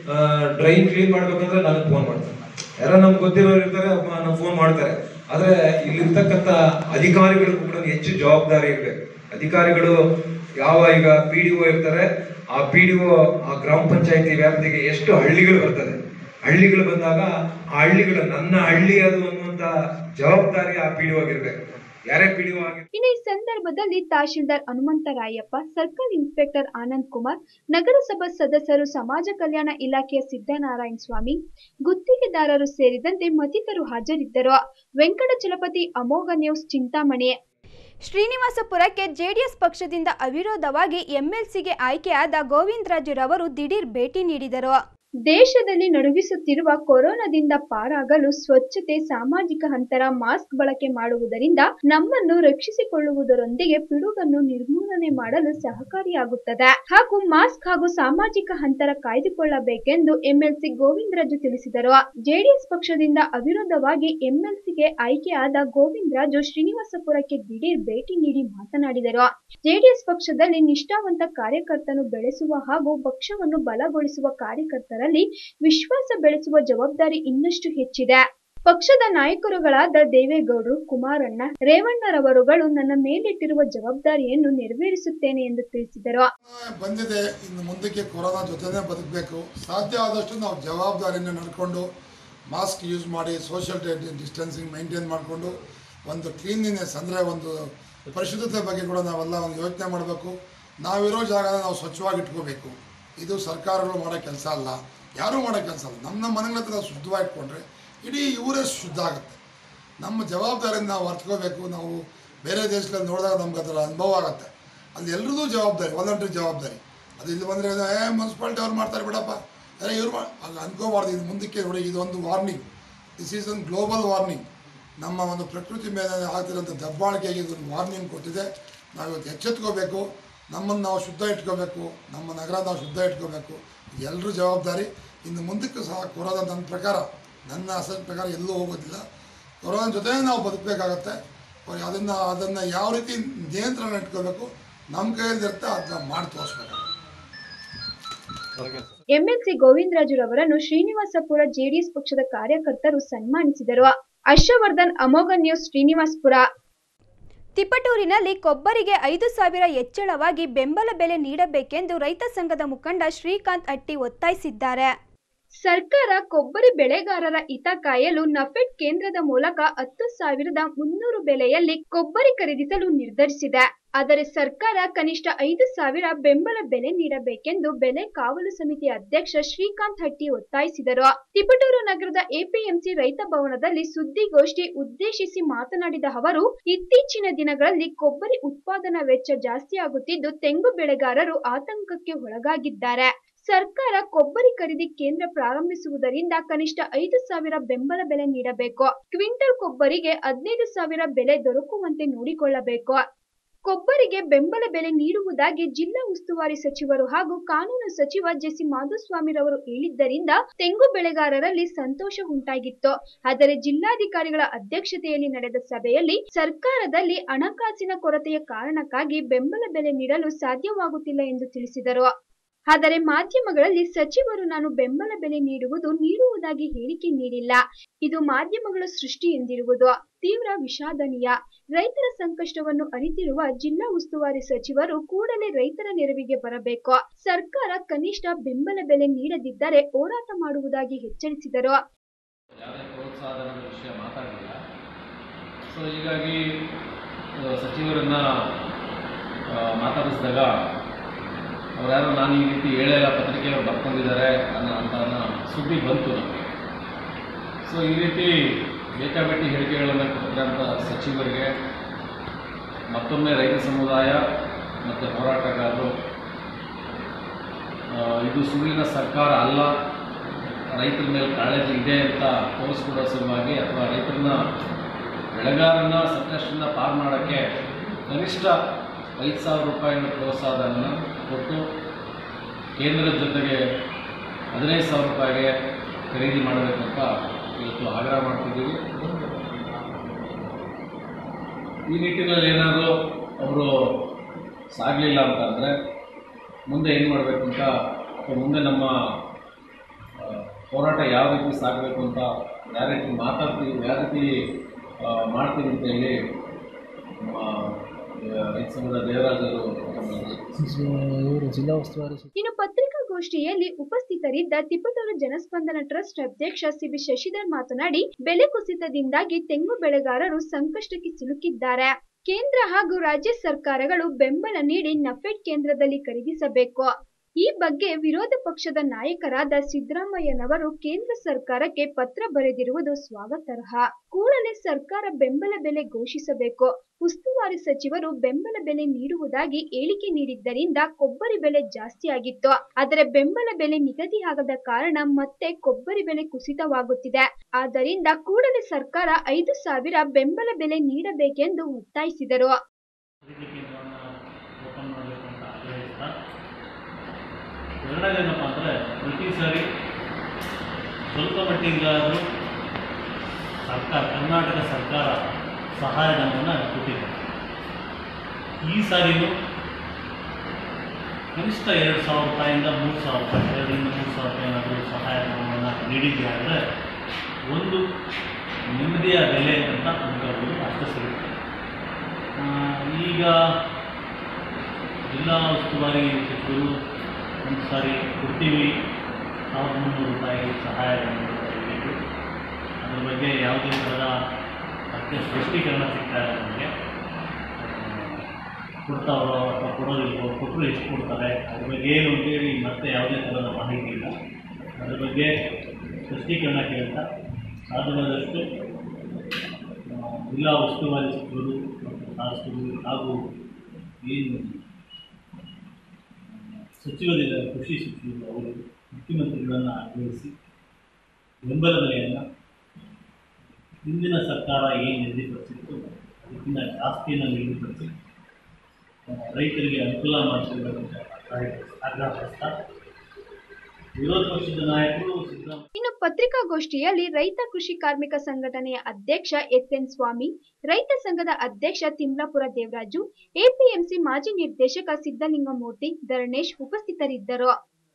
ಡ್ರೈನ್ ಕ್ಲೀನ್ ಮಾಡ್ಬೇಕಂದ್ರೆ ನನಗೆ ಫೋನ್ ಮಾಡ್ತಾರೆ ಯಾರೋ ನಮ್ಗೆ ಗೊತ್ತಿರೋರು ಇರ್ತಾರೆ ನಮ್ಗೆ ಫೋನ್ ಮಾಡ್ತಾರೆ ಆದ್ರೆ ಇಲ್ಲಿರ್ತಕ್ಕಂಥ ಅಧಿಕಾರಿಗಳಿಗೂ ಕೂಡ ಹೆಚ್ಚು ಜವಾಬ್ದಾರಿ ಇರಬೇಕು ಅಧಿಕಾರಿಗಳು ಯಾವ ಈಗ ಪಿ ಡಿ ಒ ಇರ್ತಾರೆ ಆ ಪಿ ಡಿ ಒ ಆ ಗ್ರಾಮ ಪಂಚಾಯತಿ ವ್ಯಾಪ್ತಿಗೆ ಎಷ್ಟು ಹಳ್ಳಿಗಳು ಬರ್ತದೆ ಹಳ್ಳಿಗಳು ಬಂದಾಗ ಆ ಹಳ್ಳಿಗಳು ನನ್ನ ಹಳ್ಳಿ ಅದು ಅನ್ನುವಂತ ಜವಾಬ್ದಾರಿ ಆ ಪಿ ಡಿ ಆಗಿರ್ಬೇಕು ಯಾರೇ ಪಿ ಡಿ ಆಗಿ ಇನ್ನು ಈ ಸಂದರ್ಭದಲ್ಲಿ ತಹಶೀಲ್ದಾರ್ ಹನುಮಂತರಾಯಪ್ಪ ಸರ್ಕಲ್ ಇನ್ಸ್ಪೆಕ್ಟರ್ ಆನಂದ್ ಕುಮಾರ್ ನಗರಸಭಾ ಸದಸ್ಯರು ಸಮಾಜ ಕಲ್ಯಾಣ ಇಲಾಖೆಯ ಸಿದ್ದನಾರಾಯಣ ಸ್ವಾಮಿ ಗುತ್ತಿಗೆದಾರರು ಸೇರಿದಂತೆ ಮತ್ತಿತರರು ಹಾಜರಿದ್ದರು ವೆಂಕಟಚಲಪತಿ ಅಮೋಘ ನ್ಯೂಸ್ ಚಿಂತಾಮಣಿ ಶ್ರೀನಿವಾಸಪುರಕ್ಕೆ ಜೆಡಿಎಸ್ ಪಕ್ಷದಿಂದ ಅವಿರೋಧವಾಗಿ ಎಂಎಲ್ಸಿಗೆ ಆಯ್ಕೆಯಾದ ಗೋವಿಂದರಾಜುರವರು ದಿಢೀರ್ ಭೇಟಿ ನೀಡಿದರು ದೇಶದಲ್ಲಿ ನಡುಗಿಸುತ್ತಿರುವ ಕೊರೋನಾದಿಂದ ಪಾರಾಗಲು ಸ್ವಚ್ಛತೆ ಸಾಮಾಜಿಕ ಅಂತರ ಮಾಸ್ಕ್ ಬಳಕೆ ಮಾಡುವುದರಿಂದ ನಮ್ಮನ್ನು ರಕ್ಷಿಸಿಕೊಳ್ಳುವುದರೊಂದಿಗೆ ಪಿಡುಗನ್ನು ನಿರ್ಮೂಲನೆ ಮಾಡಲು ಸಹಕಾರಿಯಾಗುತ್ತದೆ ಹಾಗೂ ಮಾಸ್ಕ್ ಹಾಗೂ ಸಾಮಾಜಿಕ ಅಂತರ ಕಾಯ್ದುಕೊಳ್ಳಬೇಕೆಂದು ಎಂಎಲ್ಸಿ ಗೋವಿಂದರಾಜು ತಿಳಿಸಿದರು ಜೆಡಿಎಸ್ ಪಕ್ಷದಿಂದ ಅವಿರೋಧವಾಗಿ ಎಂಎಲ್ಸಿಗೆ ಆಯ್ಕೆಯಾದ ಗೋವಿಂದರಾಜು ಶ್ರೀನಿವಾಸಪುರಕ್ಕೆ ದಿಢೀರ್ ಭೇಟಿ ನೀಡಿ ಮಾತನಾಡಿದರು ಜೆಡಿಎಸ್ ಪಕ್ಷದಲ್ಲಿ ನಿಷ್ಠಾವಂತ ಕಾರ್ಯಕರ್ತನು ಬೆಳೆಸುವ ಹಾಗೂ ಪಕ್ಷವನ್ನು ಬಲಗೊಳಿಸುವ ಕಾರ್ಯಕರ್ತರಲ್ಲಿ ವಿಶ್ವಾಸ ಬೆಳೆಸುವ ಜವಾಬ್ದಾರಿ ಇನ್ನಷ್ಟು ಹೆಚ್ಚಿದೆ ಪಕ್ಷದ ನಾಯಕರುಗಳಾದ ದೇವೇಗೌಡರು ಕುಮಾರಣ್ಣ ರೇವಣ್ಣರವರುಗಳು ನನ್ನ ಮೇಲಿಟ್ಟಿರುವ ಜವಾಬ್ದಾರಿಯನ್ನು ನೆರವೇರಿಸುತ್ತೇನೆ ಎಂದು ತಿಳಿಸಿದರು ಬಂದಿದೆ ಇನ್ನು ಮುಂದಕ್ಕೆ ಕೊರೋನಾ ಜೊತೆನೇ ಬದುಕಬೇಕು ಸಾಧ್ಯ ಆದಷ್ಟು ನಾವು ಜವಾಬ್ದಾರಿಯಿಂದ ನಡ್ಕೊಂಡು ಮಾಸ್ಕ್ ಯೂಸ್ ಮಾಡಿ ಸೋಷಿಯಲ್ ಡಿಸ್ಟೆನ್ಸಿಂಗ್ ಮೇಂಟೈನ್ ಮಾಡಿಕೊಂಡು ಒಂದು ಕ್ಲೀನ್ಲಿನೆಸ್ ಅಂದರೆ ಒಂದು ಪರಿಶುದ್ಧತೆ ಬಗ್ಗೆ ಕೂಡ ನಾವೆಲ್ಲ ಒಂದು ಯೋಚನೆ ಮಾಡಬೇಕು ನಾವಿರೋ ಜಾಗನ ನಾವು ಸ್ವಚ್ಛವಾಗಿ ಇಟ್ಕೋಬೇಕು ಇದು ಸರ್ಕಾರಗಳು ಮಾಡೋ ಕೆಲಸ ಅಲ್ಲ ಯಾರೂ ಮಾಡೋ ಕೆಲಸ ಅಲ್ಲ ನಮ್ಮ ನಮ್ಮ ಮನೆಗಳ ಹತ್ರ ನಾವು ಶುದ್ಧವಾಗಿ ಇಟ್ಕೊಂಡ್ರೆ ಇಡೀ ಇವರೇ ಶುದ್ಧ ಆಗುತ್ತೆ ನಮ್ಮ ಜವಾಬ್ದಾರಿಯಿಂದ ನಾವು ಅರ್ತ್ಕೋಬೇಕು ನಾವು ಬೇರೆ ದೇಶಗಳಲ್ಲಿ ನೋಡಿದಾಗ ನಮ್ಗೆ ಅದರ ಅನುಭವ ಆಗುತ್ತೆ ಅಲ್ಲಿ ಎಲ್ರದ್ದು ಜವಾಬ್ದಾರಿ ವಾಲಂಟ್ರಿ ಜವಾಬ್ದಾರಿ ಅದು ಇಲ್ಲಿ ಬಂದರೆ ಏ ಮುನ್ಸಿಪಾಲ್ಟಿ ಅವ್ರು ಮಾಡ್ತಾರೆ ಬಿಡಪ್ಪ ಏ ಇವ್ರು ಮಾ ಹಂಗೆ ಅನ್ಕೋಬಾರ್ದು ಇದು ಮುಂದಕ್ಕೆ ನೋಡಿ ಇದೊಂದು ವಾರ್ನಿಂಗ್ ದಿಸ್ ಈಸ್ ಒಂದು ಗ್ಲೋಬಲ್ ವಾರ್ನಿಂಗ್ ನಮ್ಮ ಒಂದು ಪ್ರಕೃತಿ ಮೇಲೆ ಆಗ್ತಿರೋಂಥ ದಬ್ಬಾಳಿಕೆಗೆ ಇದೊಂದು ವಾರ್ನಿಂಗ್ ಕೊಟ್ಟಿದೆ ನಾವು ಇವತ್ತು ಎಚ್ಚೆತ್ಕೋಬೇಕು ನಮ್ಮನ್ನು ನಾವು ಶುದ್ಧ ಇಟ್ಕೋಬೇಕು ನಮ್ಮ ನಗರ ನಾವು ಶುದ್ಧ ಇಟ್ಕೋಬೇಕು ಎಲ್ಲರೂ ಜವಾಬ್ದಾರಿ ಇನ್ನು ಮುಂದಕ್ಕೂ ಸಹ ಕೊರೋನಾ ನನ್ನ ಪ್ರಕಾರ ನನ್ನ ಅಸಲ್ ಪ್ರಕಾರ ಎಲ್ಲೂ ಹೋಗೋದಿಲ್ಲ ಕೊರೋನಾ ಜೊತೆ ನಾವು ಬದುಕಬೇಕಾಗತ್ತೆ ಅದನ್ನು ಅದನ್ನು ಯಾವ ರೀತಿ ನಿಯಂತ್ರಣ ಇಟ್ಕೋಬೇಕು ನಮ್ಮ ಕೈಯಲ್ಲಿರುತ್ತೆ ಅದನ್ನ ಮಾಡಿ ತೋರಿಸ್ಬೇಕು ಎಂಎಲ್ಸಿ ಗೋವಿಂದರಾಜುರವರನ್ನು ಶ್ರೀನಿವಾಸಪುರ ಜೆಡಿಎಸ್ ಪಕ್ಷದ ಕಾರ್ಯಕರ್ತರು ಸನ್ಮಾನಿಸಿದರು ಹರ್ಷವರ್ಧನ್ ಅಮೋಘ ನ್ಯೂಸ್ ಶ್ರೀನಿವಾಸಪುರ ತಿಪಟೂರಿನಲ್ಲಿ ಕೊಬ್ಬರಿಗೆ ಐದು ಸಾವಿರ ಹೆಚ್ಚಳವಾಗಿ ಬೆಂಬಲ ಬೆಲೆ ನೀಡಬೇಕೆಂದು ರೈತ ಸಂಘದ ಮುಖಂಡ ಶ್ರೀಕಾಂತ್ ಅಟ್ಟಿ ಒತ್ತಾಯಿಸಿದ್ದಾರೆ ಸರ್ಕಾರ ಕೊಬ್ಬರಿ ಬೆಳೆಗಾರರ ಹಿತ ಕಾಯಲು ನಫೆಡ್ ಕೇಂದ್ರದ ಮೂಲಕ ಹತ್ತು ಸಾವಿರದ ಮುನ್ನೂರು ಬೆಲೆಯಲ್ಲಿ ಕೊಬ್ಬರಿ ಖರೀದಿಸಲು ನಿರ್ಧರಿಸಿದೆ ಆದರೆ ಸರ್ಕಾರ ಕನಿಷ್ಠ ಐದು ಸಾವಿರ ಬೆಂಬಲ ಬೆಲೆ ನೀಡಬೇಕೆಂದು ಬೆಲೆ ಕಾವಲು ಸಮಿತಿ ಅಧ್ಯಕ್ಷ ಶ್ರೀಕಾಂತ್ ಹಟ್ಟಿ ಒತ್ತಾಯಿಸಿದರು ತಿಪಟೂರು ನಗರದ ಎಪಿಎಂಸಿ ರೈತ ಭವನದಲ್ಲಿ ಸುದ್ದಿಗೋಷ್ಠಿ ಉದ್ದೇಶಿಸಿ ಮಾತನಾಡಿದ ಅವರು ಇತ್ತೀಚಿನ ದಿನಗಳಲ್ಲಿ ಕೊಬ್ಬರಿ ಉತ್ಪಾದನಾ ವೆಚ್ಚ ಜಾಸ್ತಿಯಾಗುತ್ತಿದ್ದು ತೆಂಗು ಬೆಳೆಗಾರರು ಆತಂಕಕ್ಕೆ ಒಳಗಾಗಿದ್ದಾರೆ ಸರ್ಕಾರ ಕೊಬ್ಬರಿ ಖರೀದಿ ಕೇಂದ್ರ ಪ್ರಾರಂಭಿಸುವುದರಿಂದ ಕನಿಷ್ಠ ಐದು ಸಾವಿರ ಬೆಂಬಲ ಬೆಲೆ ನೀಡಬೇಕು ಕ್ವಿಂಟಲ್ ಕೊಬ್ಬರಿಗೆ ಹದಿನೈದು ಸಾವಿರ ಬೆಲೆ ದೊರಕುವಂತೆ ನೋಡಿಕೊಳ್ಳಬೇಕು ಕೊಬ್ಬರಿಗೆ ಬೆಂಬಲ ಬೆಲೆ ನೀಡುವುದಾಗಿ ಜಿಲ್ಲಾ ಉಸ್ತುವಾರಿ ಸಚಿವರು ಹಾಗೂ ಕಾನೂನು ಸಚಿವ ಜೆಸಿ ಮಾಧುಸ್ವಾಮಿರವರು ಹೇಳಿದ್ದರಿಂದ ತೆಂಗು ಬೆಳೆಗಾರರಲ್ಲಿ ಸಂತೋಷ ಉಂಟಾಗಿತ್ತು ಆದರೆ ಜಿಲ್ಲಾಧಿಕಾರಿಗಳ ಅಧ್ಯಕ್ಷತೆಯಲ್ಲಿ ನಡೆದ ಸಭೆಯಲ್ಲಿ ಸರ್ಕಾರದಲ್ಲಿ ಹಣಕಾಸಿನ ಕೊರತೆಯ ಕಾರಣಕ್ಕಾಗಿ ಬೆಂಬಲ ಬೆಲೆ ನೀಡಲು ಸಾಧ್ಯವಾಗುತ್ತಿಲ್ಲ ಎಂದು ತಿಳಿಸಿದರು ಆದರೆ ಮಾಧ್ಯಮಗಳಲ್ಲಿ ಸಚಿವರು ನಾನು ಬೆಂಬಲ ಬೆಲೆ ನೀಡುವುದು ನೀಡುವುದಾಗಿ ಹೇಳಿಕೆ ನೀಡಿಲ್ಲ ಇದು ಮಾಧ್ಯಮಗಳ ಸೃಷ್ಟಿ ಎಂದಿರುವುದು ತೀವ್ರ ವಿಷಾದನೀಯ ರೈತರ ಸಂಕಷ್ಟವನ್ನು ಅರಿತಿರುವ ಜಿಲ್ಲಾ ಉಸ್ತುವಾರಿ ಸಚಿವರು ಕೂಡಲೇ ರೈತರ ನೆರವಿಗೆ ಬರಬೇಕು ಸರ್ಕಾರ ಕನಿಷ್ಠ ಬೆಂಬಲ ಬೆಲೆ ನೀಡದಿದ್ದರೆ ಹೋರಾಟ ಮಾಡುವುದಾಗಿ ಎಚ್ಚರಿಸಿದರು ಯಾವುದೇ ಪ್ರೋತ್ಸಾಹದ ವಿಷಯ ಮಾತಾಡಲಿಲ್ಲ ಸೊ ಹೀಗಾಗಿ ಆ, ಸಚಿವರನ್ನ ಆ, ಮಾತಾಡಿಸಿದಾಗ ಅವ್ರು ಯಾರೋ ನಾನು ಈ ರೀತಿ ಹೇಳೆಲ್ಲ ಪತ್ರಿಕೆಯವರು ಬರ್ಕೊಂಡಿದ್ದಾರೆ ಅನ್ನೋ ಅಂತ ಅನ್ನೋ ಸುದ್ದಿ ಬಂತು ನಮಗೆ ಸೊ ಈ ರೀತಿ ಬೇಕಾಬಿಟ್ಟಿ ಹೇಳಿಕೆಗಳನ್ನು ಕೊಟ್ಟಿರೋಂಥ ಸಚಿವರಿಗೆ ಮತ್ತೊಮ್ಮೆ ರೈತ ಸಮುದಾಯ ಮತ್ತು ಹೋರಾಟಗಾರರು ಆ, ಇದು ಸುಳ್ಳಿನ ಸರ್ಕಾರ ಅಲ್ಲ ರೈತರ ಮೇಲೆ ಕಾಳಜಿ ಇದೆ ಅಂತ ತೋರಿಸ್ಕೊಡೋ ಸಲುವಾಗಿ ಅಥವಾ ರೈತರನ್ನ ಬೆಳೆಗಾರನ ಸಂಕಷ್ಟದಿಂದ ಪಾರು ಮಾಡೋಕ್ಕೆ ಕನಿಷ್ಠ ಐದು ಸಾವಿರ ರೂಪಾಯಿನ ಪ್ರೋತ್ಸಾಹಧನ ಕೊಟ್ಟು ಕೇಂದ್ರದ ಜೊತೆಗೆ ಹದಿನೈದು ಸಾವಿರ ರೂಪಾಯಿಗೆ ಖರೀದಿ ಮಾಡಬೇಕು ಅಂತ ಇವತ್ತು ಆಗ್ರಹ ಮಾಡ್ತಿದ್ದೀವಿ ಈ ನಿಟ್ಟಿನಲ್ಲಿ ಏನಾದರೂ ಅವರು ಸಾಗಲಿಲ್ಲ ಅಂತಂದರೆ ಮುಂದೆ ಏನು ಮಾಡಬೇಕು ಅಂತ ಅಥವಾ ಮುಂದೆ ನಮ್ಮ ಆ, ಹೋರಾಟ ಯಾವ ರೀತಿ ಸಾಗಬೇಕು ಅಂತ ಯಾವ ರೀತಿ ಮಾತಾಡ್ತೀವಿ ಯಾವ ರೀತಿ ಆ, ಮಾಡ್ತೀವಿ ಅಂತ ಹೇಳಿ ನಮ್ಮ ರೈತ ಸಂಘದ ದೇವರಾಜರು ಇವರು ಜಿಲ್ಲಾ ಉಸ್ತುವಾರಿ ಇನ್ನು ಪತ್ರಿಕಾಗೋಷ್ಠಿಯಲ್ಲಿ ಉಪಸ್ಥಿತರಿದ್ದ ತಿಪಟೂರು ಜನಸ್ಪಂದನ ಟ್ರಸ್ಟ್ ಅಧ್ಯಕ್ಷ ಸಿಬಿ ಶಶಿಧರ್ ಮಾತನಾಡಿ ಬೆಲೆ ಕುಸಿತದಿಂದಾಗಿ ತೆಂಗು ಬೆಳೆಗಾರರು ಸಂಕಷ್ಟಕ್ಕೆ ಸಿಲುಕಿದ್ದಾರೆ ಕೇಂದ್ರ ಹಾಗೂ ರಾಜ್ಯ ಸರ್ಕಾರಗಳು ಬೆಂಬಲ ನೀಡಿ ನಫೆಡ್ ಕೇಂದ್ರದಲ್ಲಿ ಖರೀದಿಸಬೇಕು ಈ ಬಗ್ಗೆ ವಿರೋಧ ಪಕ್ಷದ ನಾಯಕರಾದ ಸಿದ್ದರಾಮಯ್ಯನವರು ಕೇಂದ್ರ ಸರ್ಕಾರಕ್ಕೆ ಪತ್ರ ಬರೆದಿರುವುದು ಸ್ವಾಗತಾರ್ಹ ಕೂಡಲೇ ಸರ್ಕಾರ ಬೆಂಬಲ ಬೆಲೆ ಘೋಷಿಸಬೇಕು ಉಸ್ತುವಾರಿ ಸಚಿವರು ಬೆಂಬಲ ಬೆಲೆ ನೀಡುವುದಾಗಿ ಹೇಳಿಕೆ ನೀಡಿದ್ದರಿಂದ ಕೊಬ್ಬರಿ ಬೆಲೆ ಜಾಸ್ತಿ ಆಗಿತ್ತು ಆದರೆ ಬೆಂಬಲ ಬೆಲೆ ನಿಗದಿಯಾಗದ ಕಾರಣ ಮತ್ತೆ ಕೊಬ್ಬರಿ ಬೆಲೆ ಕುಸಿತವಾಗುತ್ತಿದೆ ಆದ್ದರಿಂದ ಕೂಡಲೇ ಸರ್ಕಾರ ಐದು ಸಾವಿರ ಬೆಂಬಲ ಬೆಲೆ ನೀಡಬೇಕೆಂದು ಒತ್ತಾಯಿಸಿದರು ಖರೀದಿ ಕೇಂದ್ರವನ್ನು ಓಪನ್ ಮಾಡಬೇಕು ಅಂತ ಆಗ್ರಹಿಸ್ತಾ ಎರಡನೇದೇನಪ್ಪ ಅಂದರೆ ಪ್ರತಿ ಸಾರಿ ಸ್ವಲ್ಪ ಮಟ್ಟಿಗಾದರೂ ಸರ್ಕಾರ ಕರ್ನಾಟಕ ಸರ್ಕಾರ ಸಹಾಯಧನವನ್ನು ಕೊಟ್ಟಿದೆ ಈ ಸಾರಿನೂ ಕನಿಷ್ಠ ಎರಡು ಸಾವಿರ ರೂಪಾಯಿಂದ ಮೂರು ಸಾವಿರ ರೂಪಾಯಿ ಎರಡರಿಂದ ಮೂರು ಸಾವಿರ ರೂಪಾಯಿ ಏನಾದರೂ ಸಹಾಯಧನವನ್ನು ನೀಡಿದ್ದೆ ಅಂದರೆ ಒಂದು ನೆಮ್ಮದಿಯ ಬೆಲೆ ಅಂತ ಅಂದ್ಕೊಳ್ಬೋದು ಅಷ್ಟು ಸಿಗುತ್ತೆ ಆ, ಈಗ ಜಿಲ್ಲಾ ಉಸ್ತುವಾರಿ ಸಚಿವರು ಒಂದು ಸಾರಿ ಕೊಡ್ತೀವಿ ಸಾವಿರದ ಮುನ್ನೂರು ರೂಪಾಯಿ ಸಹಾಯ ನೀಡಿದ್ದು ಅದ್ರ ಬಗ್ಗೆ ಯಾವುದೇ ಥರದ ಮತ್ತೆ ಸ್ಪಷ್ಟೀಕರಣ ಸಿಗ್ತಾ ಇಲ್ಲ ನಮಗೆ ಕೊಡ್ತಾರೋ ಅಥವಾ ಕೊಡೋದಿಲ್ವೋ ಕೊಟ್ಟರು ಎಷ್ಟು ಕೊಡ್ತಾರೆ ಅದ್ರ ಬಗ್ಗೆ ಏನು ಅಂತೇಳಿ ಮತ್ತೆ ಯಾವುದೇ ಥರದ ಮಾಹಿತಿ ಇಲ್ಲ ಅದ್ರ ಬಗ್ಗೆ ಸ್ಪಷ್ಟೀಕರಣ ಕೇಳ್ತಾ ಸಾಧ್ಯವಾದಷ್ಟು ಆ, ಜಿಲ್ಲಾ ಉಸ್ತುವಾರಿ ಸಚಿವರು ಮತ್ತು ಶಾಸಕರು ಹಾಗೂ ಏನು ಸಚಿವರಿದ್ದಾರೆ ಕೃಷಿ ಸಚಿವರು ಅವರು ಮುಖ್ಯಮಂತ್ರಿಗಳನ್ನು ಆಗ್ರಹಿಸಿ ಬೆಂಬಲ ಬೆಲೆಯನ್ನು ಹಿಂದಿನ ಸರ್ಕಾರ ಏನು ನಿಗದಿಪಡಿಸಿತ್ತು ಅದಕ್ಕಿಂತ ಜಾಸ್ತಿಯನ್ನು ನಿಗದಿಪಡಿಸಿ ಆ, ರೈತರಿಗೆ ಅನುಕೂಲ ಮಾಡಿಕೊಡ್ಬೇಕಂತ ಆಗ್ರಹಿಸ್ತಾ ವಿರೋಧ ಪಕ್ಷದ ನಾಯಕರು ಸಿದ್ದರಾಮಯ್ಯ ಇನ್ನು ಪತ್ರಿಕಾಗೋಷ್ಠಿಯಲ್ಲಿ ರೈತ ಕೃಷಿ ಕಾರ್ಮಿಕ ಸಂಘಟನೆಯ ಅಧ್ಯಕ್ಷ ಎಸ್ ಎನ್ ಸ್ವಾಮಿ ರೈತ ಸಂಘದ ಅಧ್ಯಕ್ಷ ತಿಮ್ಲಾಪುರ ದೇವರಾಜು ಎಪಿಎಂಸಿ ಮಾಜಿ ನಿರ್ದೇಶಕ ಸಿದ್ದಲಿಂಗಮೂರ್ತಿ ಧರಣೇಶ್ ಉಪಸ್ಥಿತರಿದ್ದರು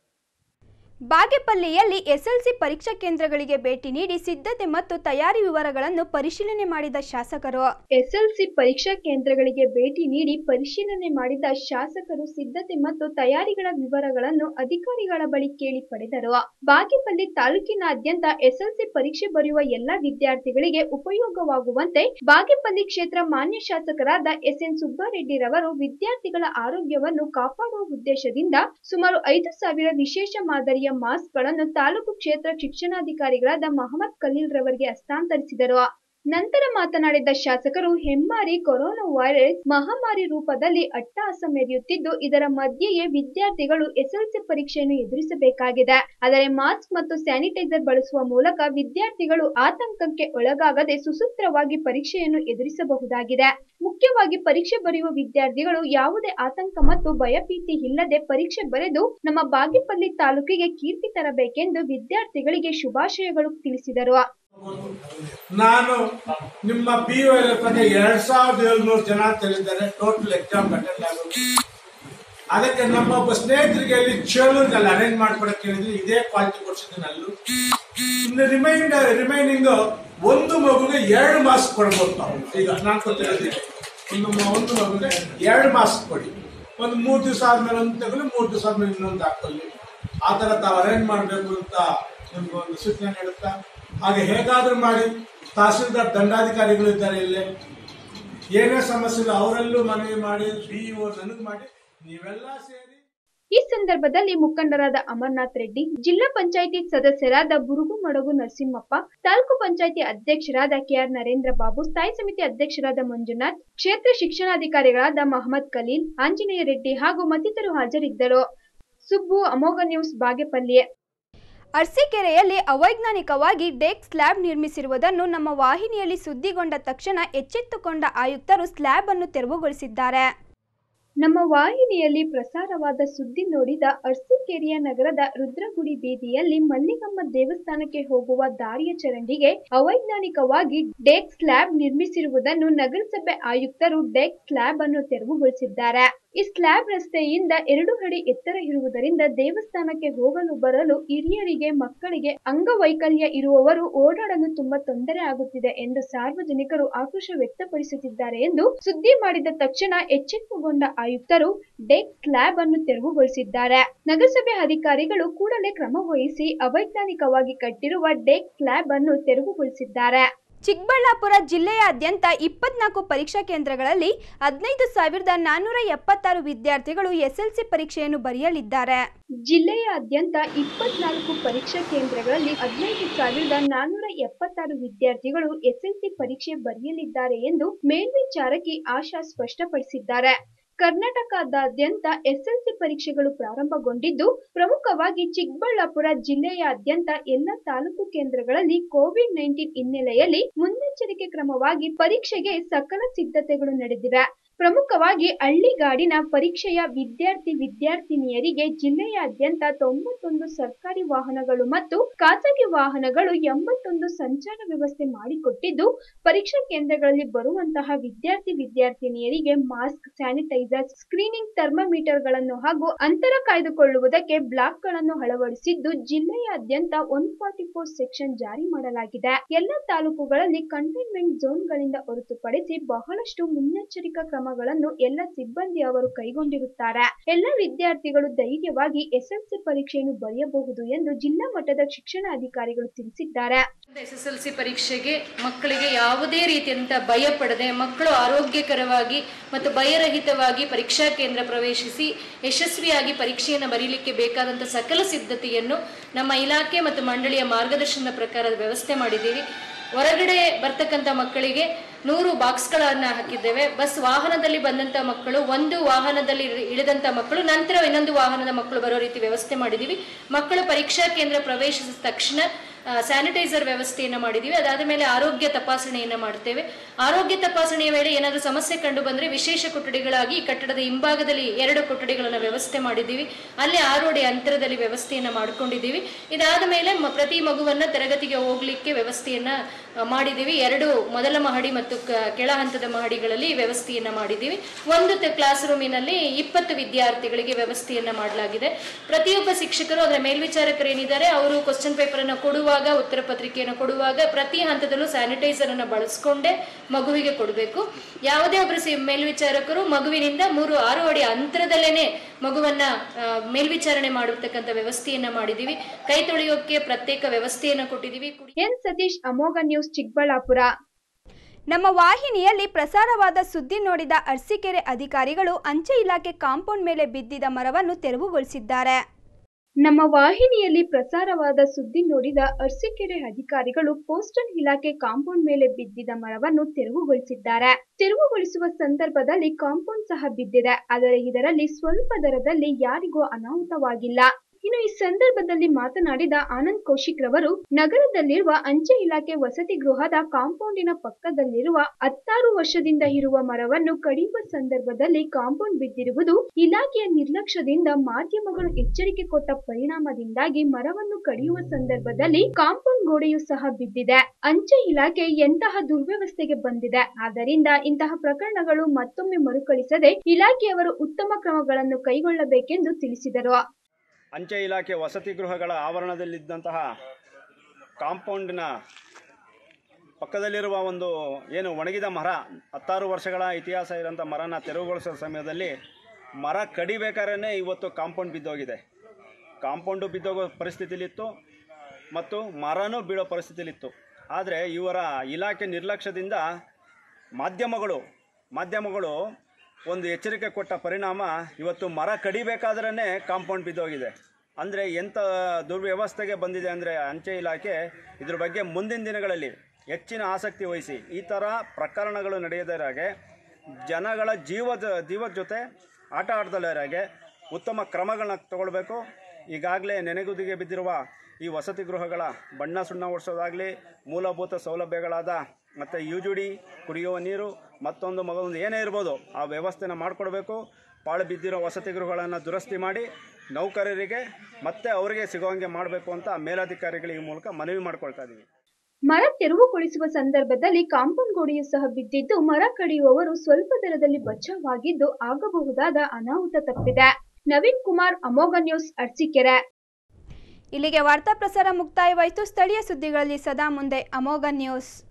ಬಾಗೇಪಲ್ಲಿಯಲ್ಲಿ ಎಸ್ಎಲ್ಸಿ ಪರೀಕ್ಷಾ ಕೇಂದ್ರಗಳಿಗೆ ಭೇಟಿ ನೀಡಿ ಸಿದ್ಧತೆ ಮತ್ತು ತಯಾರಿ ವಿವರಗಳನ್ನು ಪರಿಶೀಲನೆ ಮಾಡಿದ ಶಾಸಕರು ಎಸ್ಎಲ್ಸಿ ಪರೀಕ್ಷಾ ಕೇಂದ್ರಗಳಿಗೆ ಭೇಟಿ ನೀಡಿ ಪರಿಶೀಲನೆ ಮಾಡಿದ ಶಾಸಕರು ಸಿದ್ಧತೆ ಮತ್ತು ತಯಾರಿಗಳ ವಿವರಗಳನ್ನು ಅಧಿಕಾರಿಗಳ ಬಳಿ ಕೇಳಿ ಪಡೆದರು ಬಾಗೇಪಲ್ಲಿ ತಾಲೂಕಿನಾದ್ಯಂತ ಎಸ್ಎಲ್ಸಿ ಪರೀಕ್ಷೆ ಬರೆಯುವ ಎಲ್ಲಾ ವಿದ್ಯಾರ್ಥಿಗಳಿಗೆ ಉಪಯೋಗವಾಗುವಂತೆ ಬಾಗೇಪಲ್ಲಿ ಕ್ಷೇತ್ರ ಮಾನ್ಯ ಶಾಸಕರಾದ ಎಸ್ ಎನ್ ಸುಬ್ಬಾರೆಡ್ಡಿರವರು ವಿದ್ಯಾರ್ಥಿಗಳ ಆರೋಗ್ಯವನ್ನು ಕಾಪಾಡುವ ಉದ್ದೇಶದಿಂದ ಸುಮಾರು ಐದು ಸಾವಿರ ವಿಶೇಷ ಮಾದರಿಯ ಮಾಸ್ಕ್ಗಳನ್ನು ತಾಲೂಕು ಕ್ಷೇತ್ರ ಶಿಕ್ಷಣಾಧಿಕಾರಿಗಳಾದ ಮಹಮ್ಮದ್ ಖಲೀಲ್ ರವರಿಗೆ ಹಸ್ತಾಂತರಿಸಿದರು ನಂತರ ಮಾತನಾಡಿದ ಶಾಸಕರು ಹೆಮ್ಮಾರಿ ಕೊರೋನಾ ವೈರಸ್ ಮಹಾಮಾರಿ ರೂಪದಲ್ಲಿ ಅಟ್ಟಹಾಸ ಮೆರೆಯುತ್ತಿದ್ದು ಇದರ ಮಧ್ಯೆಯೇ ವಿದ್ಯಾರ್ಥಿಗಳು ಎಸ್ಎಲ್ಸಿ ಪರೀಕ್ಷೆಯನ್ನು ಎದುರಿಸಬೇಕಾಗಿದೆ ಆದರೆ ಮಾಸ್ಕ್ ಮತ್ತು ಸ್ಯಾನಿಟೈಸರ್ ಬಳಸುವ ಮೂಲಕ ವಿದ್ಯಾರ್ಥಿಗಳು ಆತಂಕಕ್ಕೆ ಒಳಗಾಗದೆ ಸುಸೂತ್ರವಾಗಿ ಪರೀಕ್ಷೆಯನ್ನು ಎದುರಿಸಬಹುದಾಗಿದೆ ಮುಖ್ಯವಾಗಿ ಪರೀಕ್ಷೆ ಬರೆಯುವ ವಿದ್ಯಾರ್ಥಿಗಳು ಯಾವುದೇ ಆತಂಕ ಮತ್ತು ಭಯಭೀತಿ ಇಲ್ಲದೆ ಪರೀಕ್ಷೆ ಬರೆದು ನಮ್ಮ ಬಾಗೇಪಲ್ಲಿ ತಾಲೂಕಿಗೆ ಕೀರ್ತಿ ತರಬೇಕೆಂದು ವಿದ್ಯಾರ್ಥಿಗಳಿಗೆ ಶುಭಾಶಯಗಳು ತಿಳಿಸಿದರು ನಾನು ನಿಮ್ಮ ಪಿ ಯು ಎಲ್ ಎಫ್ ಎರಡ್ ಸಾವಿರದ ಏಳ್ನೂರು ಜನ ತಿಳಿದ್ದಾರೆ ಟೋಟಲ್ ಎಕ್ಸಾಮ್ ಅಟೆಂಡ್ ಆಗೋದು ಅದಕ್ಕೆ ನಮ್ಮ ಒಬ್ಬ ಸ್ನೇಹಿತರಿಗೆ ಅಲ್ಲಿ ಚೇಳೂರಿನಲ್ಲಿ ಅರೇಂಜ್ ಮಾಡ್ಕೊಡಕ್ಕೆ ಹೇಳಿದ್ರೆ ಇದೇ ಕ್ವಾಲಿಟಿ ಕೊಡ್ಸಿದ್ದೀನಿ ಅಲ್ಲೂ ಇನ್ನು ರಿಮೈಂಡ್ ರಿಮೈನಿಂಗ್ ಒಂದು ಮಗುಗೆ ಎರಡು ಮಾಸ್ಕ್ ಕೊಡ್ಬೋದು ನಾವು ಈಗ ನಾನು ಕೊಟ್ಟಿರೋದಿಲ್ಲ ಇನ್ನು ಮ- ಒಂದು ಮಗುಗೆ ಎರಡು ಮಾಸ್ಕ್ ಕೊಡಿ ಒಂದು ಮೂರು ದಿವಸ ಆದ್ಮೇಲೆ ಒಂದು ತಗೊಳ್ಳಿ ಮೂರು ದಿವಸ ಆದ್ಮೇಲೆ ಇನ್ನೊಂದು ಹಾಕೊಳ್ಳಿ ಆ ಥರ ತಾವು ಅರೇಂಜ್ ಮಾಡಬೇಕು ಅಂತ ನಿಮ್ಗೆ ಒಂದು ಸೂಚನೆ ನೀಡುತ್ತಾ ಹಾಗೆ ಹೇಗಾದ್ರೂ ಮಾಡಿ ತಹಸೀಲ್ದಾರ್ ದಂಡಾಧಿಕಾರಿಗಳು ಇದ್ದಾರೆ ಇಲ್ಲೇ ಏನೇ ಸಮಸ್ಯೆ ಇಲ್ಲ ಅವರಲ್ಲೂ ಮನವಿ ಮಾಡಿ ಬಿ ನನಗೆ ಮಾಡಿ ನೀವೆಲ್ಲ ಸೇರಿ ಈ ಸಂದರ್ಭದಲ್ಲಿ ಮುಖಂಡರಾದ ಅಮರ್ನಾಥ್ ರೆಡ್ಡಿ ಜಿಲ್ಲಾ ಪಂಚಾಯಿತಿ ಸದಸ್ಯರಾದ ಬುರುಗು ಮಡಗು ನರಸಿಂಹಪ್ಪ ತಾಲೂಕು ಪಂಚಾಯಿತಿ ಅಧ್ಯಕ್ಷರಾದ ಕೆಆರ್ ನರೇಂದ್ರ ಬಾಬು ಸ್ಥಾಯಿ ಸಮಿತಿ ಅಧ್ಯಕ್ಷರಾದ ಮಂಜುನಾಥ್ ಕ್ಷೇತ್ರ ಶಿಕ್ಷಣಾಧಿಕಾರಿಗಳಾದ ಮಹಮ್ಮದ್ ಖಲೀಲ್ ಆಂಜನೇಯ ರೆಡ್ಡಿ ಹಾಗೂ ಮತ್ತಿತರರು ಹಾಜರಿದ್ದರು ಸುಬ್ಬು ಅಮೋಘ ನ್ಯೂಸ್ ಬಾಗೇಪಲ್ಲಿ ಅರಸೀಕೆರೆಯಲ್ಲಿ ಅವೈಜ್ಞಾನಿಕವಾಗಿ ಡೆಕ್ ಸ್ಲ್ಯಾಬ್ ನಿರ್ಮಿಸಿರುವುದನ್ನು ನಮ್ಮ ವಾಹಿನಿಯಲ್ಲಿ ಸುದ್ದಿಗೊಂಡ ತಕ್ಷಣ ಎಚ್ಚೆತ್ತುಕೊಂಡ ಆಯುಕ್ತರು ಸ್ಲ್ಯಾಬ್ ಅನ್ನು ತೆರವುಗೊಳಿಸಿದ್ದಾರೆ ನಮ್ಮ ವಾಹಿನಿಯಲ್ಲಿ ಪ್ರಸಾರವಾದ ಸುದ್ದಿ ನೋಡಿದ ಅರಸೀಕೆರೆಯ ನಗರದ ರುದ್ರಗುಡಿ ಬೀದಿಯಲ್ಲಿ ಮಲ್ಲಿಗಮ್ಮ ದೇವಸ್ಥಾನಕ್ಕೆ ಹೋಗುವ ದಾರಿಯ ಚರಂಡಿಗೆ ಅವೈಜ್ಞಾನಿಕವಾಗಿ ಡೆಕ್ ಸ್ಲ್ಯಾಬ್ ನಿರ್ಮಿಸಿರುವುದನ್ನು ನಗರಸಭೆ ಆಯುಕ್ತರು ಡೆಕ್ ಸ್ಲ್ಯಾಬ್ ಅನ್ನು ತೆರವುಗೊಳಿಸಿದ್ದಾರೆ ಈ ಸ್ಲ್ಯಾಬ್ ರಸ್ತೆಯಿಂದ ಎರಡು ಅಡಿ ಎತ್ತರ ಇರುವುದರಿಂದ ದೇವಸ್ಥಾನಕ್ಕೆ ಹೋಗಲು ಬರಲು ಹಿರಿಯರಿಗೆ ಮಕ್ಕಳಿಗೆ ಅಂಗವೈಕಲ್ಯ ಇರುವವರು ಓಡಾಡಲು ತುಂಬಾ ತೊಂದರೆ ಆಗುತ್ತಿದೆ ಎಂದು ಸಾರ್ವಜನಿಕರು ಆಕ್ರೋಶ ವ್ಯಕ್ತಪಡಿಸುತ್ತಿದ್ದಾರೆ ಎಂದು ಸುದ್ದಿ ಮಾಡಿದ ತಕ್ಷಣ ಎಚ್ಚೆತ್ತುಕೊಂಡ ಆಯುಕ್ತರು ಡೆಕ್ ಸ್ಲ್ಯಾಬ್ ಅನ್ನು ತೆರವುಗೊಳಿಸಿದ್ದಾರೆ ನಗರಸಭೆ ಅಧಿಕಾರಿಗಳು ಕೂಡಲೇ ಕ್ರಮ ವಹಿಸಿ ಅವೈಜ್ಞಾನಿಕವಾಗಿ ಕಟ್ಟಿರುವ ಡೆಕ್ ಸ್ಲ್ಯಾಬ್ ಅನ್ನು ತೆರವುಗೊಳಿಸಿದ್ದಾರೆ ಚಿಕ್ಕಬಳ್ಳಾಪುರ ಜಿಲ್ಲೆಯಾದ್ಯಂತ ಇಪ್ಪತ್ನಾಲ್ಕು ಪರೀಕ್ಷಾ ಕೇಂದ್ರಗಳಲ್ಲಿ ಹದಿನೈದು ಸಾವಿರದ ನಾನ್ನೂರ ಎಪ್ಪತ್ತಾರು ವಿದ್ಯಾರ್ಥಿಗಳು ಎಸ್ಎಲ್ಸಿ ಪರೀಕ್ಷೆಯನ್ನು ಬರೆಯಲಿದ್ದಾರೆ ಜಿಲ್ಲೆಯಾದ್ಯಂತ ಇಪ್ಪತ್ನಾಲ್ಕು ಪರೀಕ್ಷಾ ಕೇಂದ್ರಗಳಲ್ಲಿ ಹದಿನೈದು ಸಾವಿರದ ನಾನ್ನೂರ ಎಪ್ಪತ್ತಾರು ವಿದ್ಯಾರ್ಥಿಗಳು ಎಸ್ಎಲ್ಸಿ ಪರೀಕ್ಷೆ ಬರೆಯಲಿದ್ದಾರೆ ಎಂದು ಮೇಲ್ವಿಚಾರಕಿ ಆಶಾ ಸ್ಪಷ್ಟಪಡಿಸಿದ್ದಾರೆ ಕರ್ನಾಟಕದಾದ್ಯಂತ ಎಸ್ಎಲ್ಸಿ ಪರೀಕ್ಷೆಗಳು ಪ್ರಾರಂಭಗೊಂಡಿದ್ದು ಪ್ರಮುಖವಾಗಿ ಚಿಕ್ಕಬಳ್ಳಾಪುರ ಜಿಲ್ಲೆಯಾದ್ಯಂತ ಎಲ್ಲ ತಾಲೂಕು ಕೇಂದ್ರಗಳಲ್ಲಿ ಕೋವಿಡ್ ನೈನ್ಟೀನ್ ಹಿನ್ನೆಲೆಯಲ್ಲಿ ಮುನ್ನೆಚ್ಚರಿಕೆ ಕ್ರಮವಾಗಿ ಪರೀಕ್ಷೆಗೆ ಸಕಲ ಸಿದ್ಧತೆಗಳು ನಡೆದಿವೆ ಪ್ರಮುಖವಾಗಿ ಹಳ್ಳಿಗಾಡಿನ ಪರೀಕ್ಷೆಯ ವಿದ್ಯಾರ್ಥಿ ವಿದ್ಯಾರ್ಥಿನಿಯರಿಗೆ ಜಿಲ್ಲೆಯಾದ್ಯಂತ ತೊಂಬತ್ತೊಂದು ಸರ್ಕಾರಿ ವಾಹನಗಳು ಮತ್ತು ಖಾಸಗಿ ವಾಹನಗಳು ಎಂಬತ್ತೊಂದು ಸಂಚಾರ ವ್ಯವಸ್ಥೆ ಮಾಡಿಕೊಟ್ಟಿದ್ದು ಪರೀಕ್ಷಾ ಕೇಂದ್ರಗಳಲ್ಲಿ ಬರುವಂತಹ ವಿದ್ಯಾರ್ಥಿ ವಿದ್ಯಾರ್ಥಿನಿಯರಿಗೆ ಮಾಸ್ಕ್ ಸ್ಯಾನಿಟೈಸರ್ ಸ್ಕ್ರೀನಿಂಗ್ ಥರ್ಮಮೀಟರ್ಗಳನ್ನು ಹಾಗೂ ಅಂತರ ಕಾಯ್ದುಕೊಳ್ಳುವುದಕ್ಕೆ ಬ್ಲಾಕ್ಗಳನ್ನು ಅಳವಡಿಸಿದ್ದು ಜಿಲ್ಲೆಯಾದ್ಯಂತ ಒನ್ ಫಾರ್ಟಿ ಫೋರ್ ಸೆಕ್ಷನ್ ಜಾರಿ ಮಾಡಲಾಗಿದೆ ಎಲ್ಲ ತಾಲೂಕುಗಳಲ್ಲಿ ಕಂಟೈನ್ಮೆಂಟ್ ಝೋನ್ಗಳಿಂದ ಹೊರತುಪಡಿಸಿ ಬಹಳಷ್ಟು ಮುನ್ನೆಚ್ಚರಿಕಾ ಕ್ರಮಗಳನ್ನು ಎಲ್ಲ ಸಿಬ್ಬಂದಿ ಅವರು ಕೈಗೊಂಡಿರುತ್ತಾರೆ ಎಲ್ಲ ವಿದ್ಯಾರ್ಥಿಗಳು ಧೈರ್ಯವಾಗಿ ಎಸ್ಎಲ್ಸಿ ಪರೀಕ್ಷೆಯನ್ನು ಬರೆಯಬಹುದು ಎಂದು ಜಿಲ್ಲಾ ಮಟ್ಟದ ಶಿಕ್ಷಣಾಧಿಕಾರಿಗಳು ತಿಳಿಸಿದ್ದಾರೆ ಎಸ್ಎಸ್ಎಲ್ಸಿ ಪರೀಕ್ಷೆಗೆ ಮಕ್ಕಳಿಗೆ ಯಾವುದೇ ರೀತಿಯಂತ ಭಯ ಪಡದೆ ಮಕ್ಕಳು ಆರೋಗ್ಯಕರವಾಗಿ ಮತ್ತು ಭಯರಹಿತವಾಗಿ ಪರೀಕ್ಷಾ ಕೇಂದ್ರ ಪ್ರವೇಶಿಸಿ ಯಶಸ್ವಿಯಾಗಿ ಪರೀಕ್ಷೆಯನ್ನು ಬರೀಲಿಕ್ಕೆ ಬೇಕಾದಂಥ ಸಕಲ ಸಿದ್ಧತೆಯನ್ನು ನಮ್ಮ ಇಲಾಖೆ ಮತ್ತು ಮಂಡಳಿಯ ಮಾರ್ಗದರ್ಶನದ ಪ್ರಕಾರ ವ್ಯವಸ್ಥೆ ಮಾಡಿದ್ದೀವಿ ಹೊರಗಡೆ ಬರ್ತಕ್ಕಂಥ ಮಕ್ಕಳಿಗೆ ನೂರು ಬಾಕ್ಸ್ಗಳನ್ನು ಹಾಕಿದ್ದೇವೆ ಬಸ್ ವಾಹನದಲ್ಲಿ ಬಂದಂಥ ಮಕ್ಕಳು ಒಂದು ವಾಹನದಲ್ಲಿ ಇಳಿ- ಇಳಿದಂಥ ಮಕ್ಕಳು ನಂತರ ಇನ್ನೊಂದು ವಾಹನದ ಮಕ್ಕಳು ಬರೋ ರೀತಿ ವ್ಯವಸ್ಥೆ ಮಾಡಿದ್ದೀವಿ ಮಕ್ಕಳು ಪರೀಕ್ಷಾ ಕೇಂದ್ರ ಪ್ರವೇಶಿಸಿದ ತಕ್ಷಣ ಸ್ಯಾನಿಟೈಸರ್ ವ್ಯವಸ್ಥೆಯನ್ನು ಮಾಡಿದ್ದೀವಿ ಅದಾದ ಮೇಲೆ ಆರೋಗ್ಯ ತಪಾಸಣೆಯನ್ನು ಮಾಡ್ತೇವೆ ಆರೋಗ್ಯ ತಪಾಸಣೆಯ ವೇಳೆ ಏನಾದರೂ ಸಮಸ್ಯೆ ಕಂಡು ಬಂದರೆ ವಿಶೇಷ ಕೊಠಡಿಗಳಾಗಿ ಈ ಕಟ್ಟಡದ ಹಿಂಭಾಗದಲ್ಲಿ ಎರಡು ಕೊಠಡಿಗಳನ್ನು ವ್ಯವಸ್ಥೆ ಮಾಡಿದ್ದೀವಿ ಅಲ್ಲಿ ಆರು ಅಡಿ ಅಂತರದಲ್ಲಿ ವ್ಯವಸ್ಥೆಯನ್ನು ಮಾಡ್ಕೊಂಡಿದ್ದೀವಿ ಇದಾದ ಮೇಲೆ ಮ- ಪ್ರತಿ ಮಗುವನ್ನ ತರಗತಿಗೆ ಹೋಗ್ಲಿಕ್ಕೆ ವ್ಯವಸ್ಥೆಯನ್ನ ಆ, ಮಾಡಿದ್ದೀವಿ ಎರಡು ಮೊದಲ ಮಹಡಿ ಮತ್ತು ಕ- ಕೆಳ ಹಂತದ ಮಹಡಿಗಳಲ್ಲಿ ವ್ಯವಸ್ಥೆಯನ್ನ ಮಾಡಿದ್ದೀವಿ ಒಂದು ತ- ಕ್ಲಾಸ್ ರೂಮಿನಲ್ಲಿ ಇಪ್ಪತ್ತು ವಿದ್ಯಾರ್ಥಿಗಳಿಗೆ ವ್ಯವಸ್ಥೆಯನ್ನ ಮಾಡಲಾಗಿದೆ ಪ್ರತಿಯೊಬ್ಬ ಶಿಕ್ಷಕರು ಅದರ ಮೇಲ್ವಿಚಾರಕರು ಏನಿದ್ದಾರೆ ಅವರು ಕ್ವಶನ್ ಪೇಪರ್ ಅನ್ನು ಕೊಡುವಾಗ ಉತ್ತರ ಪತ್ರಿಕೆಯನ್ನು ಕೊಡುವಾಗ ಪ್ರತಿ ಹಂತದಲ್ಲೂ ಸ್ಯಾನಿಟೈಸರ್ ಅನ್ನು ಬಳಸ್ಕೊಂಡೇ ಮಗುವಿಗೆ ಕೊಡಬೇಕು ಯಾವುದೇ ಒಬ್ಬರು ಸಿ ಮೇಲ್ವಿಚಾರಕರು ಮಗುವಿನಿಂದ ಮೂರು ಆರು ಅಡಿ ಅಂತರದಲ್ಲೇನೆ ಮಗುವನ್ನ ಆ, ಮೇಲ್ವಿಚಾರಣೆ ಮಾಡತಕ್ಕಂಥ ವ್ಯವಸ್ಥೆಯನ್ನ ಮಾಡಿದ್ದೀವಿ ಕೈ ತೊಳೆಯೋಕೆ ಪ್ರತ್ಯೇಕ ವ್ಯವಸ್ಥೆಯನ್ನ ಕೊಟ್ಟಿದ್ದೀವಿ ಕುಡಿ- ಎನ್ ಸತೀಶ್ ಅಮೋಘ ನ್ಯೂಸ್ ಚಿಕ್ಕಬಳ್ಳಾಪುರ ನಮ್ಮ ವಾಹಿನಿಯಲ್ಲಿ ಪ್ರಸಾರವಾದ ಸುದ್ದಿ ನೋಡಿದ ಅರಸೀಕೆರೆ ಅಧಿಕಾರಿಗಳು ಅಂಚೆ ಇಲಾಖೆ ಕಾಂಪೌಂಡ್ ಮೇಲೆ ಬಿದ್ದಿದ್ದ ಮರವನ್ನು ತೆರವುಗೊಳಿಸಿದ್ದಾರೆ ನಮ್ಮ ವಾಹಿನಿಯಲ್ಲಿ ಪ್ರಸಾರವಾದ ಸುದ್ದಿ ನೋಡಿದ ಅರಸೀಕೆರೆ ಅಧಿಕಾರಿಗಳು ಪೋಸ್ಟಲ್ ಇಲಾಖೆ ಕಾಂಪೌಂಡ್ ಮೇಲೆ ಬಿದ್ದಿದ್ದ ಮರವನ್ನು ತೆರವುಗೊಳಿಸಿದ್ದಾರೆ ತೆರವುಗೊಳಿಸುವ ಸಂದರ್ಭದಲ್ಲಿ ಕಾಂಪೌಂಡ್ ಸಹ ಬಿದ್ದಿದೆ ಆದರೆ ಇದರಲ್ಲಿ ಸ್ವಲ್ಪ ದರದಲ್ಲಿ ಯಾರಿಗೂ ಅನಾಹುತವಾಗಿಲ್ಲ ಇನ್ನು ಈ ಸಂದರ್ಭದಲ್ಲಿ ಮಾತನಾಡಿದ ಆನಂದ್ ಕೌಶಿಕ್ ರವರು ನಗರದಲ್ಲಿರುವ ಅಂಚೆ ಇಲಾಖೆ ವಸತಿ ಗೃಹದ ಕಾಂಪೌಂಡಿನ ಪಕ್ಕದಲ್ಲಿರುವ ಹತ್ತಾರು ವರ್ಷದಿಂದ ಇರುವ ಮರವನ್ನು ಕಡಿಯುವ ಸಂದರ್ಭದಲ್ಲಿ ಕಾಂಪೌಂಡ್ ಬಿದ್ದಿರುವುದು ಇಲಾಖೆಯ ನಿರ್ಲಕ್ಷ್ಯದಿಂದ ಮಾಧ್ಯಮಗಳು ಎಚ್ಚರಿಕೆ ಕೊಟ್ಟ ಪರಿಣಾಮದಿಂದಾಗಿ ಮರವನ್ನು ಕಡಿಯುವ ಸಂದರ್ಭದಲ್ಲಿ ಕಾಂಪೌಂಡ್ ಗೋಡೆಯು ಸಹ ಬಿದ್ದಿದೆ ಅಂಚೆ ಇಲಾಖೆ ಎಂತಹ ದುರ್ವ್ಯವಸ್ಥೆಗೆ ಬಂದಿದೆ ಆದ್ದರಿಂದ ಇಂತಹ ಪ್ರಕರಣಗಳು ಮತ್ತೊಮ್ಮೆ ಮರುಕಳಿಸದೆ ಇಲಾಖೆಯವರು ಉತ್ತಮ ಕ್ರಮಗಳನ್ನು ಕೈಗೊಳ್ಳಬೇಕೆಂದು ತಿಳಿಸಿದರು ಅಂಚೆ ಇಲಾಖೆ ವಸತಿ ಗೃಹಗಳ ಆವರಣದಲ್ಲಿದ್ದಂತಹ ಕಾಂಪೌಂಡಿನ ಪಕ್ಕದಲ್ಲಿರುವ ಒಂದು ಏನು ಒಣಗಿದ ಮರ ಹತ್ತಾರು ವರ್ಷಗಳ ಇತಿಹಾಸ ಇರೋಂಥ ಮರನ ತೆರವುಗೊಳಿಸೋ ಸಮಯದಲ್ಲಿ ಮರ ಕಡಿಬೇಕಾದ್ರೆ ಇವತ್ತು ಕಾಂಪೌಂಡ್ ಬಿದ್ದೋಗಿದೆ ಕಾಂಪೌಂಡು ಬಿದ್ದೋಗೋ ಪರಿಸ್ಥಿತಿಲಿತ್ತು ಮತ್ತು ಮರನೂ ಬೀಳೋ ಪರಿಸ್ಥಿತಿಲಿತ್ತು ಆದರೆ ಇವರ ಇಲಾಖೆ ನಿರ್ಲಕ್ಷ್ಯದಿಂದ ಮಾಧ್ಯಮಗಳು ಮಾಧ್ಯಮಗಳು ಒಂದು ಎಚ್ಚರಿಕೆ ಕೊಟ್ಟ ಪರಿಣಾಮ ಇವತ್ತು ಮರ ಕಡಿಬೇಕಾದ್ರೇ ಕಾಂಪೌಂಡ್ ಬಿದ್ದೋಗಿದೆ ಅಂದರೆ ಎಂಥ ದುರ್ವ್ಯವಸ್ಥೆಗೆ ಬಂದಿದೆ ಅಂದರೆ ಅಂಚೆ ಇಲಾಖೆ ಇದ್ರ ಬಗ್ಗೆ ಮುಂದಿನ ದಿನಗಳಲ್ಲಿ ಹೆಚ್ಚಿನ ಆಸಕ್ತಿ ವಹಿಸಿ ಈ ಥರ ಪ್ರಕರಣಗಳು ನಡೆಯದಿರಾಗೆ ಜನಗಳ ಜೀವದ ಜೀವದ ಜೊತೆ ಆಟ ಆಡ್ದಲ್ಲಾಗೆ ಉತ್ತಮ ಕ್ರಮಗಳನ್ನ ತಗೊಳ್ಬೇಕು ಈಗಾಗಲೇ ನೆನೆಗುದಿಗೆ ಬಿದ್ದಿರುವ ಈ ವಸತಿ ಗೃಹಗಳ ಬಣ್ಣ ಸುಣ್ಣ ಓಡಿಸೋದಾಗಲಿ ಮೂಲಭೂತ ಸೌಲಭ್ಯಗಳಾದ ಮತ್ತು ಯು ಜಿ ಡಿ ಕುಡಿಯುವ ನೀರು ಮತ್ತೊಂದು ಮಗದೊಂದು ಏನೇ ಇರ್ಬೋದು ಆ ವ್ಯವಸ್ಥೆನ ಮಾಡಿಕೊಡ್ಬೇಕು ಪಾಳು ಬಿದ್ದಿರೋ ವಸತಿ ಗೃಹಗಳನ್ನು ದುರಸ್ತಿ ಮಾಡಿ ನೌಕರರಿಗೆ ಮತ್ತೆ ಅವರಿಗೆ ಸಿಗೋಂಗೆ ಮಾಡಬೇಕು ಅಂತ ಮೇಲಧಿಕಾರಿಗಳ ಈ ಮೂಲಕ ಮನವಿ ಮಾಡ್ಕೊಳ್ತಾ ಇದ್ದೀವಿ ಮರ ತೆರವುಗೊಳಿಸುವ ಸಂದರ್ಭದಲ್ಲಿ ಕಾಂಪೌಂಡ್ ಗೋಡೆಯು ಸಹ ಬಿದ್ದಿದ್ದು ಮರ ಕಡಿಯುವವರು ಸ್ವಲ್ಪ ದರದಲ್ಲಿ ಬಚಾವಾಗಿದ್ದು ಆಗಬಹುದಾದ ಅನಾಹುತ ತಪ್ಪಿದೆ ನವೀನ್ ಕುಮಾರ್ ಅಮೋಘ ನ್ಯೂಸ್ ಅರ್ಸಿಕೆರೆ ಇಲ್ಲಿಗೆ ವಾರ್ತಾ ಪ್ರಸಾರ ಮುಕ್ತಾಯವಾಯಿತು ಸ್ಥಳೀಯ ಸುದ್ದಿಗಳಲ್ಲಿ ಸದಾ ಮುಂದೆ ಅಮೋಘ ನ್ಯೂಸ್